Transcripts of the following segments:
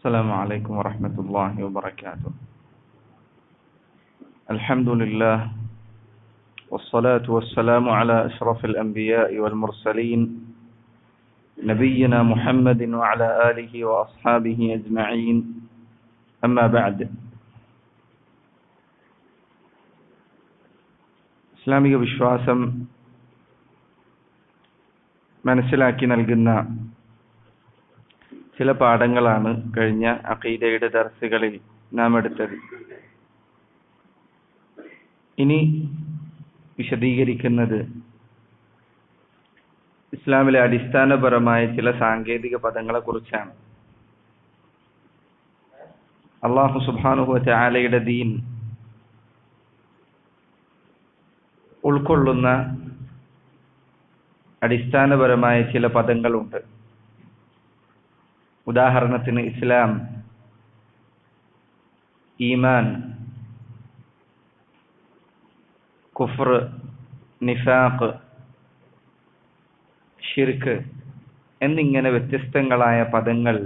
السلام عليكم ورحمة الله وبركاته الحمد لله والصلاة والسلام على أشرف الأنبياء والمرسلين نبينا محمد وعلى آله وأصحابه أجمعين أما بعد ഇസ്ലാമിക വിശ്വാസം മനസ്സിലാക്കി നൽകുന്ന ചില പാഠങ്ങളാണ് കഴിഞ്ഞ അഖീദയുടെ ദർസുകളിൽ നാം എടുത്തത് ഇനി വിശദീകരിക്കുന്നത് ഇസ്ലാമിലെ അടിസ്ഥാനപരമായ ചില സാങ്കേതിക പദങ്ങളെ കുറിച്ചാണ് അള്ളാഹു സുബാനുഹു ചാലയുടെ ദീൻ ഉൾക്കൊള്ളുന്ന അടിസ്ഥാനപരമായ ചില പദങ്ങളുണ്ട് ഉദാഹരണത്തിന് ഇസ്ലാം ഈമാൻ കുഫർ നിഫാഖ് ഷിർക്ക് എന്നിങ്ങനെ വ്യത്യസ്തങ്ങളായ പദങ്ങൾ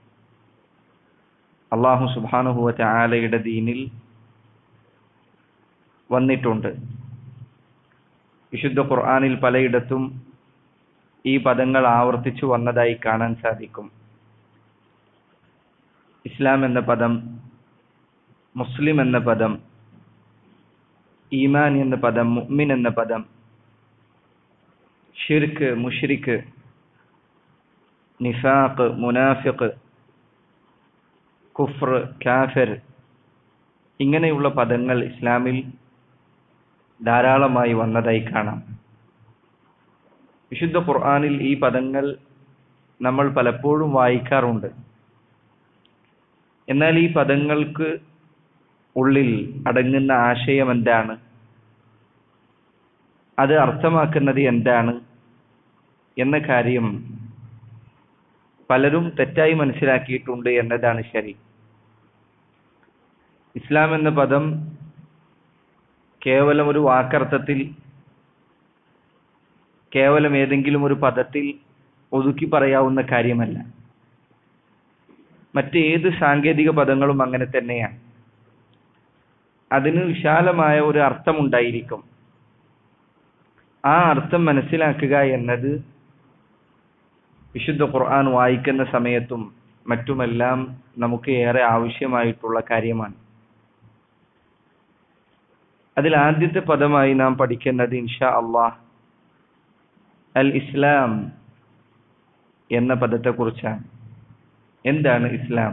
അള്ളാഹു സുബാനുഹുവ ചാലയുടെ ദീനിൽ വന്നിട്ടുണ്ട് വിശുദ്ധ ഖുർആാനിൽ പലയിടത്തും ഈ പദങ്ങൾ ആവർത്തിച്ചു വന്നതായി കാണാൻ സാധിക്കും ഇസ്ലാം എന്ന പദം മുസ്ലിം എന്ന പദം ഈമാൻ എന്ന പദം മുഅ്മിൻ എന്ന പദം ഷിർക്ക് മുഷ്രിക്ക് നിഫാഖ് മുനാഫിഖ് കുഫ്ർ കാഫിർ ഇങ്ങനെയുള്ള പദങ്ങൾ ഇസ്ലാമിൽ ധാരാളമായി വന്നതായി കാണാം വിശുദ്ധ ഖുർആാനിൽ ഈ പദങ്ങൾ നമ്മൾ പലപ്പോഴും വായിക്കാറുണ്ട് എന്നാൽ ഈ പദങ്ങൾക്ക് ഉള്ളിൽ അടങ്ങുന്ന ആശയം എന്താണ് അത് അർത്ഥമാക്കുന്നത് എന്താണ് എന്ന കാര്യം പലരും തെറ്റായി മനസ്സിലാക്കിയിട്ടുണ്ട് എന്നതാണ് ശരി ഇസ്ലാം എന്ന പദം കേവലം ഒരു വാക്കർത്ഥത്തിൽ കേവലം ഏതെങ്കിലും ഒരു പദത്തിൽ ഒതുക്കി പറയാവുന്ന കാര്യമല്ല മറ്റേത് സാങ്കേതിക പദങ്ങളും അങ്ങനെ തന്നെയാണ് അതിന് വിശാലമായ ഒരു അർത്ഥമുണ്ടായിരിക്കും ആ അർത്ഥം മനസ്സിലാക്കുക എന്നത് വിശുദ്ധ ഖുർആൻ വായിക്കുന്ന സമയത്തും മറ്റുമെല്ലാം നമുക്ക് ഏറെ ആവശ്യമായിട്ടുള്ള കാര്യമാണ് അതിൽ ആദ്യത്തെ പദമായി നാം പഠിക്കുന്നത് ഇൻഷാ അള്ളാഹ് അൽ ഇസ്ലാം എന്ന പദത്തെക്കുറിച്ചാണ് എന്താണ് ഇസ്ലാം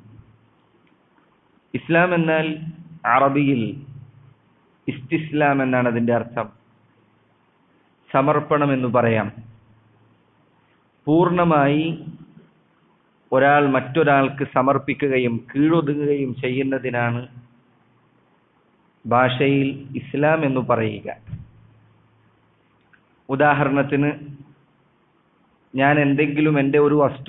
ഇസ്ലാം എന്നാൽ അറബിയിൽ ഇസ്തിസ്ലാം എന്നാണ് അതിന്റെ അർത്ഥം സമർപ്പണം എന്ന് പറയാം പൂർണ്ണമായി ഒരാൾ മറ്റൊരാൾക്ക് സമർപ്പിക്കുകയും കീഴൊതുങ്ങുകയും ചെയ്യുന്നതിനാണ് ഭാഷയിൽ ഇസ്ലാം എന്ന് പറയുക ഉദാഹരണത്തിന് ഞാൻ എന്തെങ്കിലും എൻ്റെ ഒരു വസ്തു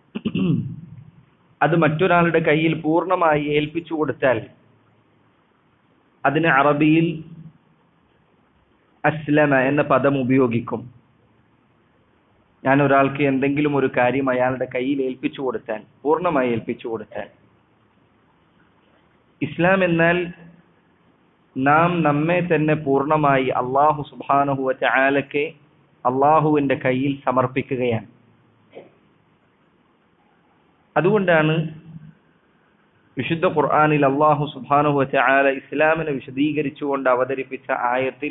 അത് മറ്റൊരാളുടെ കയ്യിൽ പൂർണ്ണമായി ഏൽപ്പിച്ചു കൊടുത്താൽ അതിന് അറബിയിൽ അസ്ലമ എന്ന പദം ഉപയോഗിക്കും ഞാൻ ഒരാൾക്ക് എന്തെങ്കിലും ഒരു കാര്യം അയാളുടെ കയ്യിൽ ഏൽപ്പിച്ചു കൊടുത്താൽ പൂർണ്ണമായി ഏൽപ്പിച്ചു കൊടുത്താൽ ഇസ്ലാം എന്നാൽ നാം നമ്മെ തന്നെ പൂർണ്ണമായി അള്ളാഹു സുബാനഹുവ ചാലക്കെ അള്ളാഹുവിന്റെ കയ്യിൽ സമർപ്പിക്കുകയാണ് അതുകൊണ്ടാണ് വിശുദ്ധ ഖുർആാനിൽ അള്ളാഹു സുബാനുഹു ചാല ഇസ്ലാമിനെ വിശദീകരിച്ചുകൊണ്ട് അവതരിപ്പിച്ച ആയത്തിൽ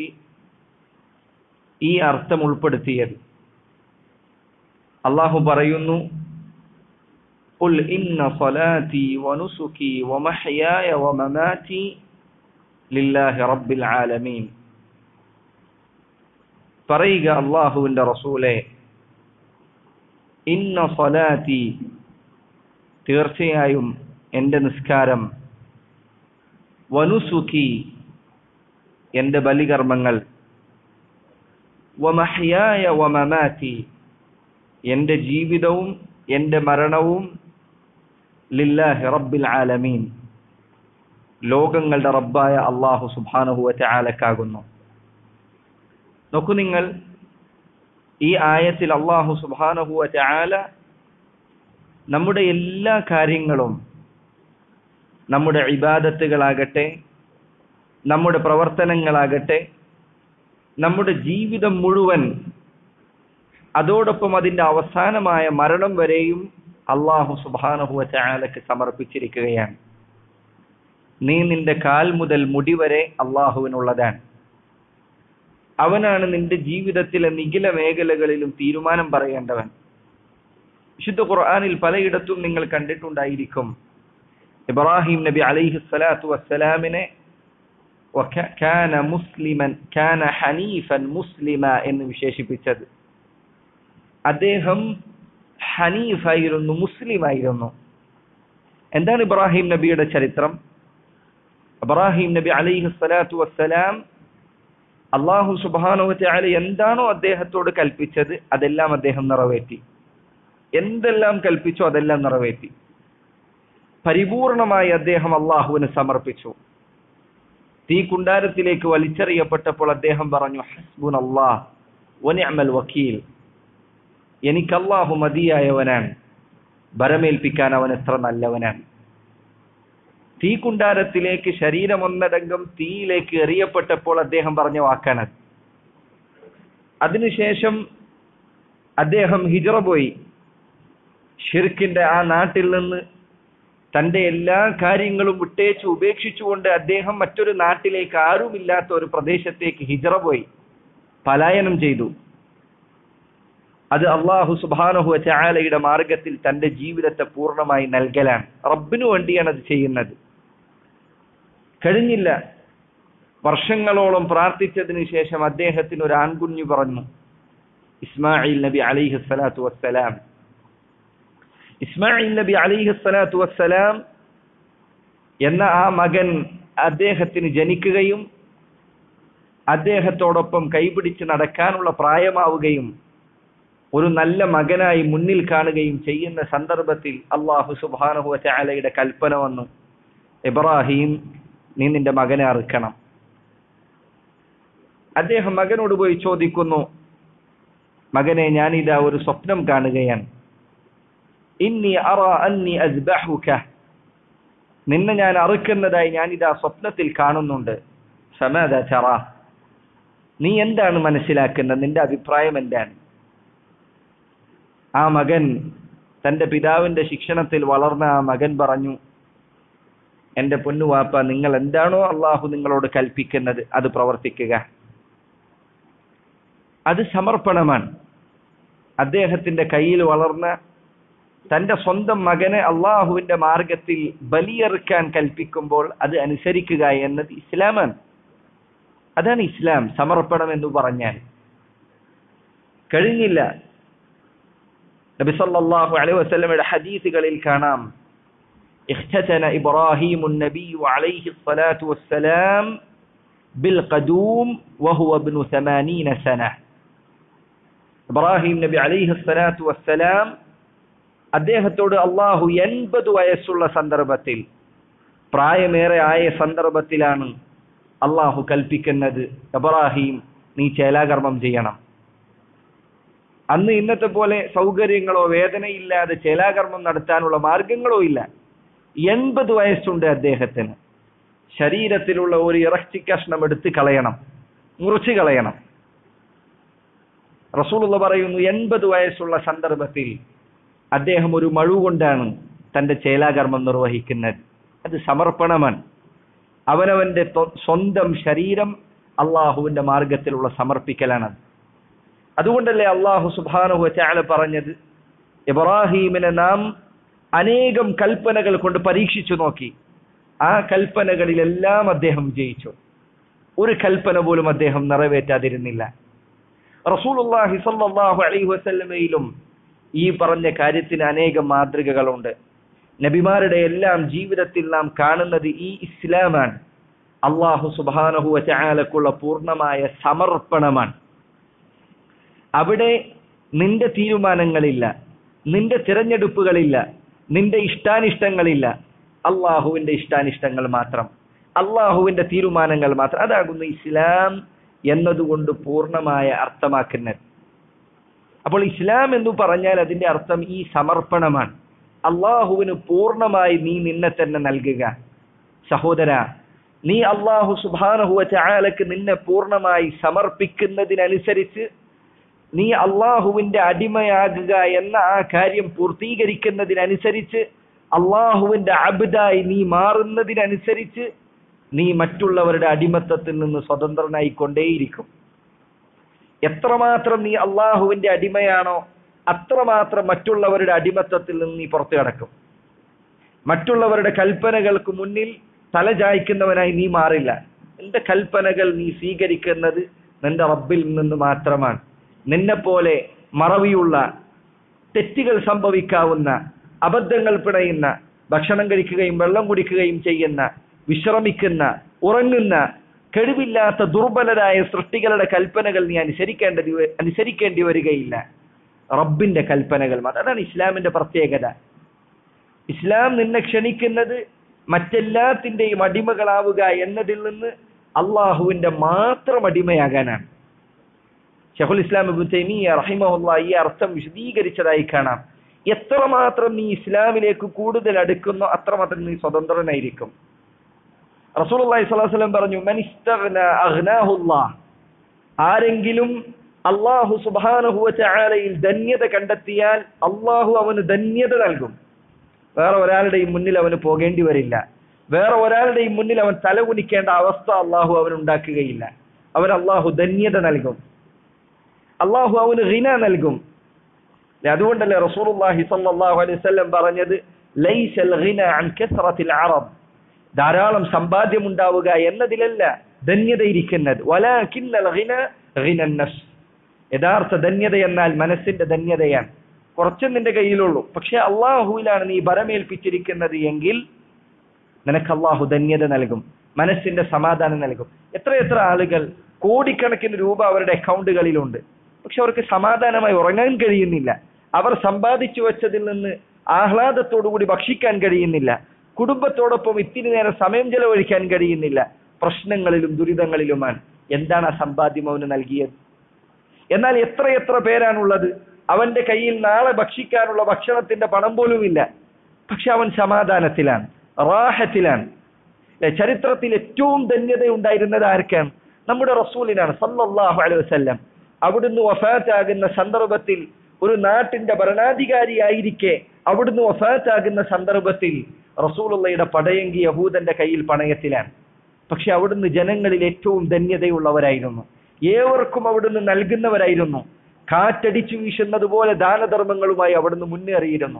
ഈ അർത്ഥം ഉൾപ്പെടുത്തിയത് അള്ളാഹു പറയുന്നു قل إن صلاتي ونسكي ومحياي ومماتي لله رب العالمين പറയുക അള്ളാഹുവിന്റെ റസൂലെ ഇന്ന സ്വലാത്തി തീർച്ചയായും എന്റെ നിസ്കാരം വനുസുഖി എന്റെ ബലികർമ്മങ്ങൾ വമഹ്യായ വമമാറ്റി എന്റെ ജീവിതവും എന്റെ മരണവും ലില്ലാഹി റബ്ബിൽ ആലമീൻ ലോകങ്ങളുടെ റബ്ബായ അള്ളാഹു സുബാനുഹുവ ചാലക്കാകുന്നു നോക്കൂ നിങ്ങൾ ഈ ആയത്തിൽ അള്ളാഹു സുബാനഹുവ ചാല നമ്മുടെ എല്ലാ കാര്യങ്ങളും നമ്മുടെ ഇബാദത്തുകളാകട്ടെ നമ്മുടെ പ്രവർത്തനങ്ങളാകട്ടെ നമ്മുടെ ജീവിതം മുഴുവൻ അതോടൊപ്പം അതിന്റെ അവസാനമായ മരണം വരെയും അള്ളാഹു സുബാനഹുവ ചായാലക്ക് സമർപ്പിച്ചിരിക്കുകയാണ് നീ നിന്റെ കാൽ മുതൽ മുടി വരെ അള്ളാഹുവിനുള്ളതാണ് അവനാണ് നിന്റെ ജീവിതത്തിലെ നിഖില മേഖലകളിലും തീരുമാനം പറയേണ്ടവൻ വിശുദ്ധ ഖുർആനിൽ പലയിടത്തും നിങ്ങൾ കണ്ടിട്ടുണ്ടായിരിക്കും ഇബ്രാഹിം നബി അലൈഹി സ്വലാത്തു വസ്സലാമിനെ കാന മുസ്ലിമൻ കാന ഹനീഫൻ മുസ്ലിമ എന്ന് വിശേഷിപ്പിച്ചത് അദ്ദേഹം ഹനീഫായിരുന്നു മുസ്ലിമായിരുന്നു എന്താണ് ഇബ്രാഹിം നബിയുടെ ചരിത്രം ഇബ്രാഹിം നബി അലൈഹി സ്വലാത്തു വസ്സലാം അള്ളാഹു സുബാനുവല എന്താണോ അദ്ദേഹത്തോട് കൽപ്പിച്ചത് അതെല്ലാം അദ്ദേഹം നിറവേറ്റി എന്തെല്ലാം കൽപ്പിച്ചോ അതെല്ലാം നിറവേറ്റി പരിപൂർണമായി അദ്ദേഹം അള്ളാഹുവിന് സമർപ്പിച്ചു തീ കുണ്ടാരത്തിലേക്ക് വലിച്ചെറിയപ്പെട്ടപ്പോൾ അദ്ദേഹം പറഞ്ഞു ഹസ്ബുൻ അള്ളാഹ് വനിഅമൽ വക്കീൽ എനിക്ക് അള്ളാഹു മതിയായവനാണ് ഭരമേൽപ്പിക്കാൻ അവൻ എത്ര നല്ലവനാണ് തീ കുണ്ടാരത്തിലേക്ക് ശരീരം ഒന്നടങ്കം തീയിലേക്ക് എറിയപ്പെട്ടപ്പോൾ അദ്ദേഹം പറഞ്ഞ വാക്കാണത് അതിനുശേഷം അദ്ദേഹം ഹിജറ പോയി ഷിർക്കിന്റെ ആ നാട്ടിൽ നിന്ന് തന്റെ എല്ലാ കാര്യങ്ങളും വിട്ടേച്ച് ഉപേക്ഷിച്ചുകൊണ്ട് അദ്ദേഹം മറ്റൊരു നാട്ടിലേക്ക് ആരുമില്ലാത്ത ഒരു പ്രദേശത്തേക്ക് ഹിജറ പോയി പലായനം ചെയ്തു അത് അള്ളാഹു സുബാനഹു ചായാലയുടെ മാർഗത്തിൽ തന്റെ ജീവിതത്തെ പൂർണ്ണമായി നൽകലാണ് റബ്ബിനു വേണ്ടിയാണ് അത് ചെയ്യുന്നത് കഴിഞ്ഞില്ല വർഷങ്ങളോളം പ്രാർത്ഥിച്ചതിന് ശേഷം അദ്ദേഹത്തിന് ഒരു ആൺകുഞ്ഞു പറഞ്ഞു ഇസ്മായിൽ നബി അലിഹി സ്വലാത്തു വസ്സലാം ഇസ്മായിൽ നബി അലിഹി സ്വലാത്തു വസ്സലാം എന്ന ആ മകൻ അദ്ദേഹത്തിന് ജനിക്കുകയും അദ്ദേഹത്തോടൊപ്പം കൈപിടിച്ച് നടക്കാനുള്ള പ്രായമാവുകയും ഒരു നല്ല മകനായി മുന്നിൽ കാണുകയും ചെയ്യുന്ന സന്ദർഭത്തിൽ അള്ളാഹു സുബാനഹു ചാലയുടെ കൽപ്പന വന്നു ഇബ്രാഹിം നീ നിന്റെ മകനെ അറുക്കണം അദ്ദേഹം മകനോട് പോയി ചോദിക്കുന്നു മകനെ ഞാനിതാ ഒരു സ്വപ്നം കാണുകയാണ് ഇന്നി അറ അന്നി അസ്ബഹുക നിന്നെ ഞാൻ അറുക്കുന്നതായി ഞാനിതാ സ്വപ്നത്തിൽ കാണുന്നുണ്ട് സമത ചറ നീ എന്താണ് മനസ്സിലാക്കുന്നത് നിന്റെ അഭിപ്രായം എന്താണ് ആ മകൻ തന്റെ പിതാവിന്റെ ശിക്ഷണത്തിൽ വളർന്ന ആ മകൻ പറഞ്ഞു എന്റെ പൊന്നുവാപ്പ നിങ്ങൾ എന്താണോ അള്ളാഹു നിങ്ങളോട് കൽപ്പിക്കുന്നത് അത് പ്രവർത്തിക്കുക അത് സമർപ്പണമാണ് അദ്ദേഹത്തിന്റെ കയ്യിൽ വളർന്ന തന്റെ സ്വന്തം മകനെ അള്ളാഹുവിന്റെ മാർഗത്തിൽ ബലിയെറുക്കാൻ കൽപ്പിക്കുമ്പോൾ അത് അനുസരിക്കുക എന്നത് ഇസ്ലാമാണ് അതാണ് ഇസ്ലാം സമർപ്പണം എന്ന് പറഞ്ഞാൽ കഴിഞ്ഞില്ല നബി സല്ലല്ലാഹു അലൈഹി വസല്ലമയുടെ ഹദീസുകളിൽ കാണാം اختتن إبراهيم النبي عليه الصلاة والسلام بالقدوم وهو ابن ثمانين سنة ഇബ്രാഹിം നബി അലൈഹി സ്വലാത്തു വസ്സലാം അദ്ദേഹത്തോട് അള്ളാഹു എൺപത് വയസ്സുള്ള സന്ദർഭത്തിൽ പ്രായമേറെ ആയ സന്ദർഭത്തിലാണ് അള്ളാഹു കൽപ്പിക്കുന്നത് ഇബ്രാഹിം നീ ചേലാകർമ്മം ചെയ്യണം അന്ന് ഇന്നത്തെ പോലെ സൗകര്യങ്ങളോ വേദനയില്ലാതെ ചേലാകർമ്മം നടത്താനുള്ള മാർഗങ്ങളോ ഇല്ല എൺപത് വയസ്സുണ്ട് അദ്ദേഹത്തിന് ശരീരത്തിലുള്ള ഒരു ഇറച്ചി കഷ്ണം എടുത്ത് കളയണം മുറിച്ച് കളയണം റസൂലുള്ള പറയുന്നു എൺപത് വയസ്സുള്ള സന്ദർഭത്തിൽ അദ്ദേഹം ഒരു മഴു കൊണ്ടാണ് തന്റെ ചേലാകർമ്മം നിർവഹിക്കുന്നത് അത് സമർപ്പണമാണ് അവനവന്റെ സ്വന്തം ശരീരം അള്ളാഹുവിന്റെ മാർഗത്തിലുള്ള സമർപ്പിക്കലാണ് അതുകൊണ്ടല്ലേ അള്ളാഹു സുബാനുഹു ചാല പറഞ്ഞത് ഇബ്രാഹീമിനെ നാം അനേകം കൽപ്പനകൾ കൊണ്ട് പരീക്ഷിച്ചു നോക്കി ആ കൽപ്പനകളിലെല്ലാം അദ്ദേഹം വിജയിച്ചു ഒരു കൽപ്പന പോലും അദ്ദേഹം നിറവേറ്റാതിരുന്നില്ല റസൂലുള്ളാഹി സ്വല്ലല്ലാഹു അലൈഹി വസല്ലമയിലും ഈ പറഞ്ഞ കാര്യത്തിന് അനേകം മാതൃകകളുണ്ട് നബിമാരുടെ എല്ലാം ജീവിതത്തിൽ നാം കാണുന്നത് ഈ ഇസ്ലാമാണ് അള്ളാഹു സുബാനഹു വചാലക്കുള്ള പൂർണ്ണമായ സമർപ്പണമാണ് അവിടെ നിന്റെ തീരുമാനങ്ങളില്ല നിന്റെ തിരഞ്ഞെടുപ്പുകളില്ല നിന്റെ ഇഷ്ടാനിഷ്ടങ്ങളില്ല അള്ളാഹുവിന്റെ ഇഷ്ടാനിഷ്ടങ്ങൾ മാത്രം അള്ളാഹുവിന്റെ തീരുമാനങ്ങൾ മാത്രം അതാകുന്നു ഇസ്ലാം എന്നതുകൊണ്ട് പൂർണ്ണമായ അർത്ഥമാക്കുന്നത് അപ്പോൾ ഇസ്ലാം എന്ന് പറഞ്ഞാൽ അതിന്റെ അർത്ഥം ഈ സമർപ്പണമാണ് അള്ളാഹുവിന് പൂർണ്ണമായി നീ നിന്നെ തന്നെ നൽകുക സഹോദര നീ അള്ളാഹു സുബാനഹുവ ചായാലക്ക് നിന്നെ പൂർണ്ണമായി സമർപ്പിക്കുന്നതിനനുസരിച്ച് നീ അള്ളാഹുവിന്റെ അടിമയാകുക എന്ന ആ കാര്യം പൂർത്തീകരിക്കുന്നതിനനുസരിച്ച് അള്ളാഹുവിന്റെ അബിതായി നീ മാറുന്നതിനനുസരിച്ച് നീ മറ്റുള്ളവരുടെ അടിമത്തത്തിൽ നിന്ന് സ്വതന്ത്രനായി കൊണ്ടേയിരിക്കും എത്രമാത്രം നീ അള്ളാഹുവിന്റെ അടിമയാണോ അത്രമാത്രം മറ്റുള്ളവരുടെ അടിമത്തത്തിൽ നിന്ന് നീ പുറത്തു കിടക്കും മറ്റുള്ളവരുടെ കൽപ്പനകൾക്ക് മുന്നിൽ തലചായ്ക്കുന്നവനായി നീ മാറില്ല നിന്റെ കൽപ്പനകൾ നീ സ്വീകരിക്കുന്നത് നിന്റെ റബ്ബിൽ നിന്ന് മാത്രമാണ് നിന്നെ പോലെ മറവിയുള്ള തെറ്റുകൾ സംഭവിക്കാവുന്ന അബദ്ധങ്ങൾ പിണയുന്ന ഭക്ഷണം കഴിക്കുകയും വെള്ളം കുടിക്കുകയും ചെയ്യുന്ന വിശ്രമിക്കുന്ന ഉറങ്ങുന്ന കഴിവില്ലാത്ത ദുർബലരായ സൃഷ്ടികളുടെ കൽപ്പനകൾ നീ അനുസരിക്കേണ്ടത് അനുസരിക്കേണ്ടി വരികയില്ല റബ്ബിന്റെ കൽപ്പനകൾ അതാണ് ഇസ്ലാമിന്റെ പ്രത്യേകത ഇസ്ലാം നിന്നെ ക്ഷണിക്കുന്നത് മറ്റെല്ലാത്തിന്റെയും അടിമകളാവുക എന്നതിൽ നിന്ന് അള്ളാഹുവിന്റെ മാത്രം അടിമയാകാനാണ് ഷെഹുൽ ഇസ്ലാം ഇബു തൈമിയ റഹിമഹുല്ല ഈ അർത്ഥം വിശദീകരിച്ചതായി കാണാം എത്രമാത്രം നീ ഇസ്ലാമിലേക്ക് കൂടുതൽ അടുക്കുന്നോ അത്രമാത്രം നീ സ്വതന്ത്രനായിരിക്കും റസൂൽ അള്ളാഹി സ്വലാസ്ലം പറഞ്ഞു ആരെങ്കിലും അള്ളാഹു സുബാനഹുവ ചാലയിൽ ധന്യത കണ്ടെത്തിയാൽ അള്ളാഹു അവന് ധന്യത നൽകും വേറെ ഒരാളുടെയും മുന്നിൽ അവന് പോകേണ്ടി വരില്ല വേറെ ഒരാളുടെയും മുന്നിൽ അവൻ തലകുനിക്കേണ്ട അവസ്ഥ അള്ളാഹു അവൻ ഉണ്ടാക്കുകയില്ല അവൻ അള്ളാഹു ധന്യത നൽകും അള്ളാഹു അവന് ഹിന നൽകും അതുകൊണ്ടല്ലേ റസൂലുള്ളാഹി സ്വല്ലല്ലാഹു അലൈഹി വസല്ലം പറഞ്ഞത് ലൈസൽ ഹിന അൻ കസ്റത്തിൽ അറബ് ധാരാളം സമ്പാദ്യം ഉണ്ടാവുക എന്നതിലല്ല ധന്യത ഇരിക്കുന്നത് വലാകിന്നൽ ഹിന ഹിന നഫ്സ് യഥാർത്ഥ ധന്യത എന്നാൽ മനസ്സിന്റെ ധന്യതയാണ് കുറച്ച് നിന്റെ കയ്യിലുള്ളൂ പക്ഷെ അള്ളാഹുവിലാണ് നീ ബലമേൽപ്പിച്ചിരിക്കുന്നത് എങ്കിൽ നിനക്ക് അള്ളാഹു ധന്യത നൽകും മനസ്സിന്റെ സമാധാനം നൽകും എത്ര എത്ര ആളുകൾ കോടിക്കണക്കിന് രൂപ അവരുടെ അക്കൗണ്ടുകളിലുണ്ട് പക്ഷെ അവർക്ക് സമാധാനമായി ഉറങ്ങാൻ കഴിയുന്നില്ല അവർ സമ്പാദിച്ചു വെച്ചതിൽ നിന്ന് ആഹ്ലാദത്തോടുകൂടി ഭക്ഷിക്കാൻ കഴിയുന്നില്ല കുടുംബത്തോടൊപ്പം ഇത്തിരി നേരം സമയം ചെലവഴിക്കാൻ കഴിയുന്നില്ല പ്രശ്നങ്ങളിലും ദുരിതങ്ങളിലുമാണ് എന്താണ് ആ സമ്പാദ്യം അവന് നൽകിയത് എന്നാൽ എത്രയെത്ര പേരാണുള്ളത് അവന്റെ കയ്യിൽ നാളെ ഭക്ഷിക്കാനുള്ള ഭക്ഷണത്തിന്റെ പണം പോലുമില്ല പക്ഷെ അവൻ സമാധാനത്തിലാണ് റാഹത്തിലാണ് ചരിത്രത്തിൽ ഏറ്റവും ധന്യത ഉണ്ടായിരുന്നത് ആർക്കാണ് നമ്മുടെ റസൂലിനാണ് സല്ലല്ലാഹു അലൈഹി വസല്ലം അവിടുന്ന് വഫാത്താകുന്ന സന്ദർഭത്തിൽ ഒരു നാട്ടിന്റെ ഭരണാധികാരിയായിരിക്കെ അവിടുന്ന് വഫാത്താകുന്ന സന്ദർഭത്തിൽ റസൂലുള്ളയുടെ പടയങ്കി യഹൂദന്റെ കയ്യിൽ പണയത്തിലാണ് പക്ഷെ അവിടുന്ന് ജനങ്ങളിൽ ഏറ്റവും ധന്യതയുള്ളവരായിരുന്നു ഏവർക്കും അവിടുന്ന് നൽകുന്നവരായിരുന്നു കാറ്റടിച്ചു വീശുന്നത് പോലെ ദാനധർമ്മങ്ങളുമായി അവിടുന്ന് മുന്നേറിയിരുന്നു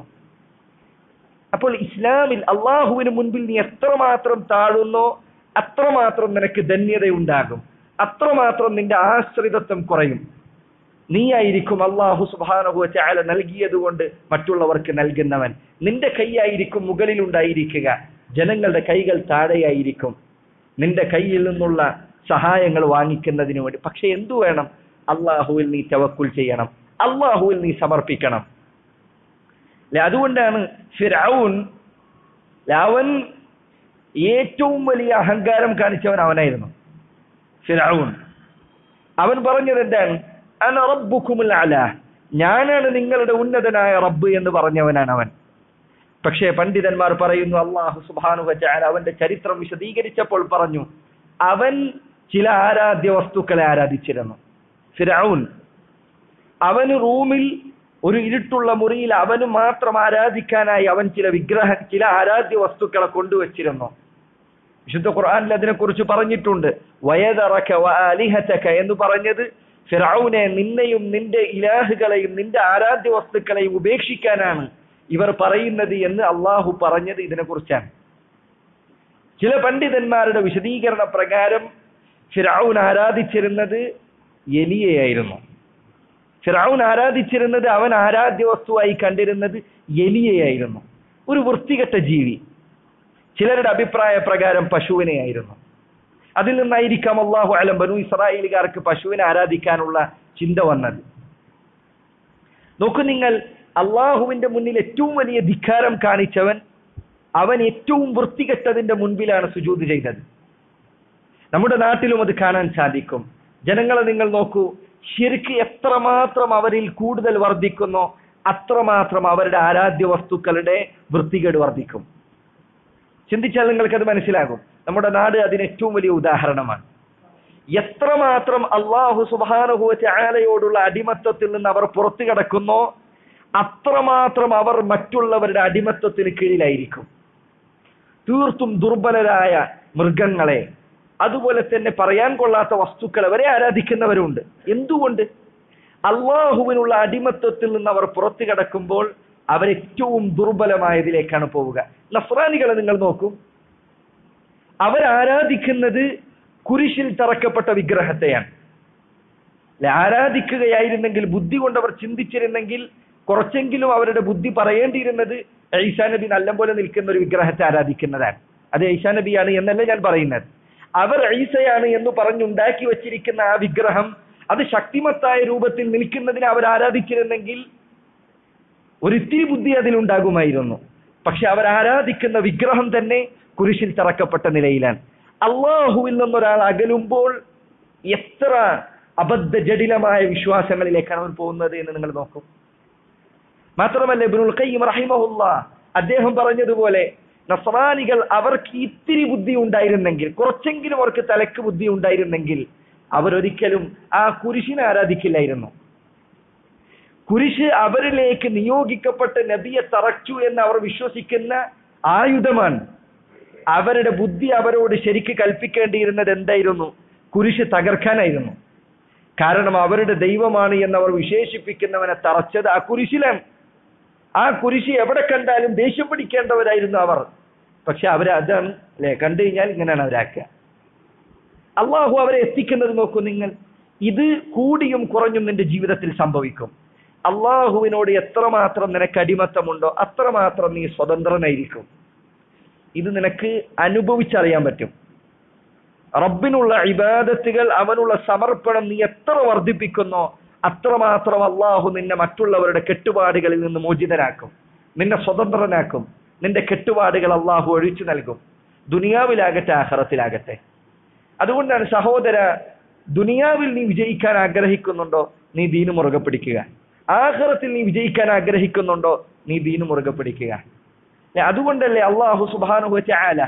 അപ്പോൾ ഇസ്ലാമിൽ അള്ളാഹുവിന് മുൻപിൽ നീ എത്രമാത്രം താഴുന്നോ അത്രമാത്രം നിനക്ക് ധന്യതയുണ്ടാകും അത്രമാത്രം നിന്റെ ആശ്രിതത്വം കുറയും നീയായിരിക്കും അള്ളാഹു സുബാനഹു ചാല നൽകിയത് കൊണ്ട് മറ്റുള്ളവർക്ക് നൽകുന്നവൻ നിന്റെ കൈയായിരിക്കും മുകളിലുണ്ടായിരിക്കുക ജനങ്ങളുടെ കൈകൾ താഴെയായിരിക്കും നിന്റെ കയ്യിൽ നിന്നുള്ള സഹായങ്ങൾ വാങ്ങിക്കുന്നതിന് വേണ്ടി പക്ഷെ എന്തു വേണം അള്ളാഹുവിൽ നീ തവക്കുൽ ചെയ്യണം അള്ളാഹുവിൽ നീ സമർപ്പിക്കണം അല്ലെ അതുകൊണ്ടാണ് ഫിറൌൻ അവൻ ഏറ്റവും വലിയ അഹങ്കാരം കാണിച്ചവൻ അവനായിരുന്നു ഫിറൌൻ അവൻ പറഞ്ഞത് എന്താണ് അന റബ്ബുക്കുമുൽ അല ഞാനാണ് നിങ്ങളുടെ ഉന്നതനായ റബ്ബ് എന്ന് പറഞ്ഞവനാണ് അവൻ പക്ഷേ പണ്ഡിതന്മാർ പറയുന്നു അള്ളാഹു സുബാനു വച്ചാൽ അവന്റെ ചരിത്രം വിശദീകരിച്ചപ്പോൾ പറഞ്ഞു അവൻ ചില ആരാധ്യ വസ്തുക്കളെ ആരാധിച്ചിരുന്നു ഫിറൌൻ അവന് റൂമിൽ ഒരു ഇരുട്ടുള്ള മുറിയിൽ അവന് മാത്രം ആരാധിക്കാനായി അവൻ ചില വിഗ്രഹ ചില ആരാധ്യ വസ്തുക്കളെ കൊണ്ടുവച്ചിരുന്നു വിശുദ്ധ ഖുർആനിൽ അതിനെ കുറിച്ച് പറഞ്ഞിട്ടുണ്ട് വയതറക്ക അലിഹത്തക്ക എന്ന് പറഞ്ഞത് ഫിറൌനെ നിന്നെയും നിന്റെ ഇലാഹുകളെയും നിന്റെ ആരാധ്യ വസ്തുക്കളെയും ഉപേക്ഷിക്കാനാണ് ഇവർ പറയുന്നത് എന്ന് അള്ളാഹു പറഞ്ഞത് ഇതിനെ കുറിച്ചാണ് ചില പണ്ഡിതന്മാരുടെ വിശദീകരണ പ്രകാരം ഫിറൌൻ ആരാധിച്ചിരുന്നത് എലിയെയായിരുന്നു ഫിറൌൻ ആരാധിച്ചിരുന്നത് അവൻ ആരാധ്യ വസ്തുവായി കണ്ടിരുന്നത് എലിയെയായിരുന്നു ഒരു വൃത്തികെട്ട ജീവി ചിലരുടെ അഭിപ്രായ പ്രകാരം പശുവിനെയായിരുന്നു അതിൽ നിന്നായിരിക്കാം അള്ളാഹു അലം ബനു ഇസ്രായേലുകാർക്ക് പശുവിനെ ആരാധിക്കാനുള്ള ചിന്ത വന്നത് നോക്കൂ നിങ്ങൾ അള്ളാഹുവിന്റെ മുന്നിൽ ഏറ്റവും വലിയ ധിക്കാരം കാണിച്ചവൻ അവൻ ഏറ്റവും വൃത്തികെട്ടതിന്റെ മുൻപിലാണ് സുജൂത് ചെയ്തത് നമ്മുടെ നാട്ടിലും അത് കാണാൻ സാധിക്കും ജനങ്ങളെ നിങ്ങൾ നോക്കൂ ശരിക്ക് എത്രമാത്രം അവരിൽ കൂടുതൽ വർദ്ധിക്കുന്നോ അത്രമാത്രം അവരുടെ ആരാധ്യ വസ്തുക്കളുടെ വൃത്തികേട് വർദ്ധിക്കും ചിന്തിച്ചാൽ നിങ്ങൾക്കത് മനസ്സിലാകും നമ്മുടെ നാട് അതിന് ഏറ്റവും വലിയ ഉദാഹരണമാണ് എത്രമാത്രം അള്ളാഹു സുബാനുഭവ ചാലയോടുള്ള അടിമത്തത്തിൽ നിന്ന് അവർ പുറത്തു കിടക്കുന്നോ അത്രമാത്രം അവർ മറ്റുള്ളവരുടെ അടിമത്തത്തിന് കീഴിലായിരിക്കും തീർത്തും ദുർബലരായ മൃഗങ്ങളെ അതുപോലെ തന്നെ പറയാൻ കൊള്ളാത്ത വസ്തുക്കളെ വരെ ആരാധിക്കുന്നവരുണ്ട് എന്തുകൊണ്ട് അള്ളാഹുവിനുള്ള അടിമത്വത്തിൽ നിന്ന് അവർ പുറത്തു കിടക്കുമ്പോൾ അവരേറ്റവും ദുർബലമായതിലേക്കാണ് പോവുക നസ്രാനികളെ നിങ്ങൾ നോക്കൂ അവരാരാധിക്കുന്നത് കുരിശിൽ തറക്കപ്പെട്ട വിഗ്രഹത്തെയാണ് അല്ലെ ആരാധിക്കുകയായിരുന്നെങ്കിൽ ബുദ്ധി കൊണ്ട് അവർ ചിന്തിച്ചിരുന്നെങ്കിൽ കുറച്ചെങ്കിലും അവരുടെ ബുദ്ധി പറയേണ്ടിയിരുന്നത് ഈസാ നബി നല്ല പോലെ നിൽക്കുന്ന ഒരു വിഗ്രഹത്തെ ആരാധിക്കുന്നതാണ് അത് ഈസാ നബിയാണ് എന്നല്ല ഞാൻ പറയുന്നത് അവർ ഈസയാണ് എന്ന് പറഞ്ഞുണ്ടാക്കി വച്ചിരിക്കുന്ന ആ വിഗ്രഹം അത് ശക്തിമത്തായ രൂപത്തിൽ നിൽക്കുന്നതിനെ അവർ ആരാധിച്ചിരുന്നെങ്കിൽ ഒരിത്തിരി ബുദ്ധി അതിലുണ്ടാകുമായിരുന്നു പക്ഷെ അവർ ആരാധിക്കുന്ന വിഗ്രഹം തന്നെ കുരിശിൽ തറക്കപ്പെട്ട നിലയിലാണ് അള്ളാഹുവിൽ നിന്നൊരാൾ അകലുമ്പോൾ എത്ര അബദ്ധ ജടിലമായ വിശ്വാസങ്ങളിലേക്കാണ് അവർ പോകുന്നത് എന്ന് നിങ്ങൾ നോക്കും മാത്രമല്ല ഇബ്നുൽ ഖയ്യിം റഹിമഹുല്ല അദ്ദേഹം പറഞ്ഞതുപോലെ നസ്രാനികൾ അവർക്ക് ഇത്തിരി ബുദ്ധി ഉണ്ടായിരുന്നെങ്കിൽ കുറച്ചെങ്കിലും അവർക്ക് തലക്ക് ബുദ്ധി ഉണ്ടായിരുന്നെങ്കിൽ അവരൊരിക്കലും ആ കുരിശിനെ ആരാധിക്കില്ലായിരുന്നു കുരിശ് അവരിലേക്ക് നിയോഗിക്കപ്പെട്ട നബിയെ തറച്ചു എന്ന് അവർ വിശ്വസിക്കുന്ന ആയുധമാണ് അവരുടെ ബുദ്ധി അവരോട് ശരിക്ക് കൽപ്പിക്കേണ്ടിയിരുന്നത് എന്തായിരുന്നു കുരിശ് തകർക്കാനായിരുന്നു കാരണം അവരുടെ ദൈവമാണ് എന്ന് അവർ വിശേഷിപ്പിക്കുന്നവനെ തറച്ചത് ആ കുരിശിലാണ് ആ കുരിശ് എവിടെ കണ്ടാലും ദേഷ്യം പിടിക്കേണ്ടവരായിരുന്നു അവർ പക്ഷെ അവരെ അതാണ് അല്ലെ കണ്ടു കഴിഞ്ഞാൽ ഇങ്ങനെയാണ് അവരാക്കുക അള്ളാഹു അവരെ എത്തിക്കുന്നത് നോക്കൂ നിങ്ങൾ ഇത് കൂടിയും കുറഞ്ഞും നിന്റെ ജീവിതത്തിൽ സംഭവിക്കും അള്ളാഹുവിനോട് എത്രമാത്രം നിനക്ക് അടിമത്തമുണ്ടോ അത്രമാത്രം നീ സ്വതന്ത്രനായിരിക്കും ഇത് നിനക്ക് അനുഭവിച്ചറിയാൻ പറ്റും റബ്ബിനുള്ള ഇബാദത്തുകൾ അവനുള്ള സമർപ്പണം നീ എത്ര വർദ്ധിപ്പിക്കുന്നോ അത്രമാത്രം അള്ളാഹു നിന്നെ മറ്റുള്ളവരുടെ കെട്ടുപാടുകളിൽ നിന്ന് മോചിതനാക്കും നിന്നെ സ്വതന്ത്രനാക്കും നിന്റെ കെട്ടുപാടുകൾ അള്ളാഹു ഒഴിച്ചു നൽകും ദുനിയാവിലാകട്ടെ ആഹ്റത്തിലാകട്ടെ അതുകൊണ്ടാണ് സഹോദര ദുനിയാവിൽ നീ വിജയിക്കാൻ ആഗ്രഹിക്കുന്നുണ്ടോ നീ ദീന് മുറുകെ പിടിക്കുക ആഹ്റത്തിൽ നീ വിജയിക്കാൻ ആഗ്രഹിക്കുന്നുണ്ടോ നീ ദീന് മുറുകെ പിടിക്കുക അതുകൊണ്ടല്ലേ അള്ളാഹു സുബാനുഹ ചാല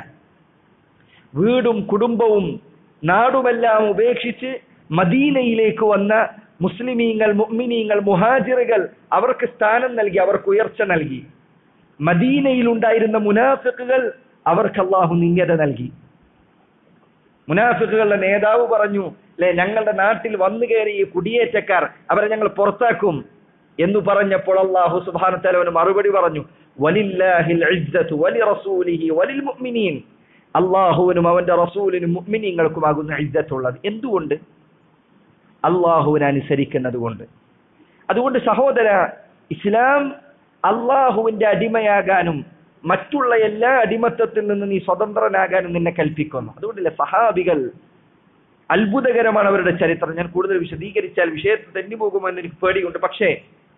വീടും കുടുംബവും നാടുമെല്ലാം ഉപേക്ഷിച്ച് മദീനയിലേക്ക് വന്ന മുസ്ലിമീങ്ങൾ മുഅ്മിനീങ്ങൾ മുഹാജിറുകൾ അവർക്ക് സ്ഥാനം നൽകി അവർക്ക് ഉയർച്ച നൽകി മദീനയിൽ ഉണ്ടായിരുന്ന മുനാഫിക്കുകൾ അവർക്ക് അള്ളാഹു നിന്യത നൽകി മുനാഫിക്കുകളുടെ നേതാവ് പറഞ്ഞു അല്ലെ ഞങ്ങളുടെ നാട്ടിൽ വന്നു കയറിയ കുടിയേറ്റക്കാർ അവരെ ഞങ്ങൾ പുറത്താക്കും എന്ന് പറഞ്ഞപ്പോൾ അള്ളാഹു സുബാനത്തലവന് മറുപടി പറഞ്ഞു വലില്ലാഹിൽ ഇസ്സത്തു വലി റസൂലിഹി വലിൽ മുഅ്മിനീൻ അള്ളാഹുവിനും അവന്റെ റസൂലിനും മുഅ്മിനീങ്ങൾക്കുമാകുന്ന ഇജ്ജത്തുള്ളത് എന്തുകൊണ്ട് അള്ളാഹുവിനെ അനുസരിക്കുന്നത് കൊണ്ട് അതുകൊണ്ട് സഹോദര ഇസ്ലാം അള്ളാഹുവിന്റെ അടിമയാകാനും മറ്റുള്ള എല്ലാ അടിമത്തത്തിൽ നിന്ന് നീ സ്വതന്ത്രനാകാനും നിന്നെ കൽപ്പിക്കുന്നു അതുകൊണ്ടല്ലേ സഹാബികൾ അത്ഭുതകരമാണ് അവരുടെ ചരിത്രം ഞാൻ കൂടുതൽ വിശദീകരിച്ചാൽ വിഷയത്തിൽ തെന്നി പോകുമെന്ന് എനിക്ക് പേടിയുണ്ട് പക്ഷേ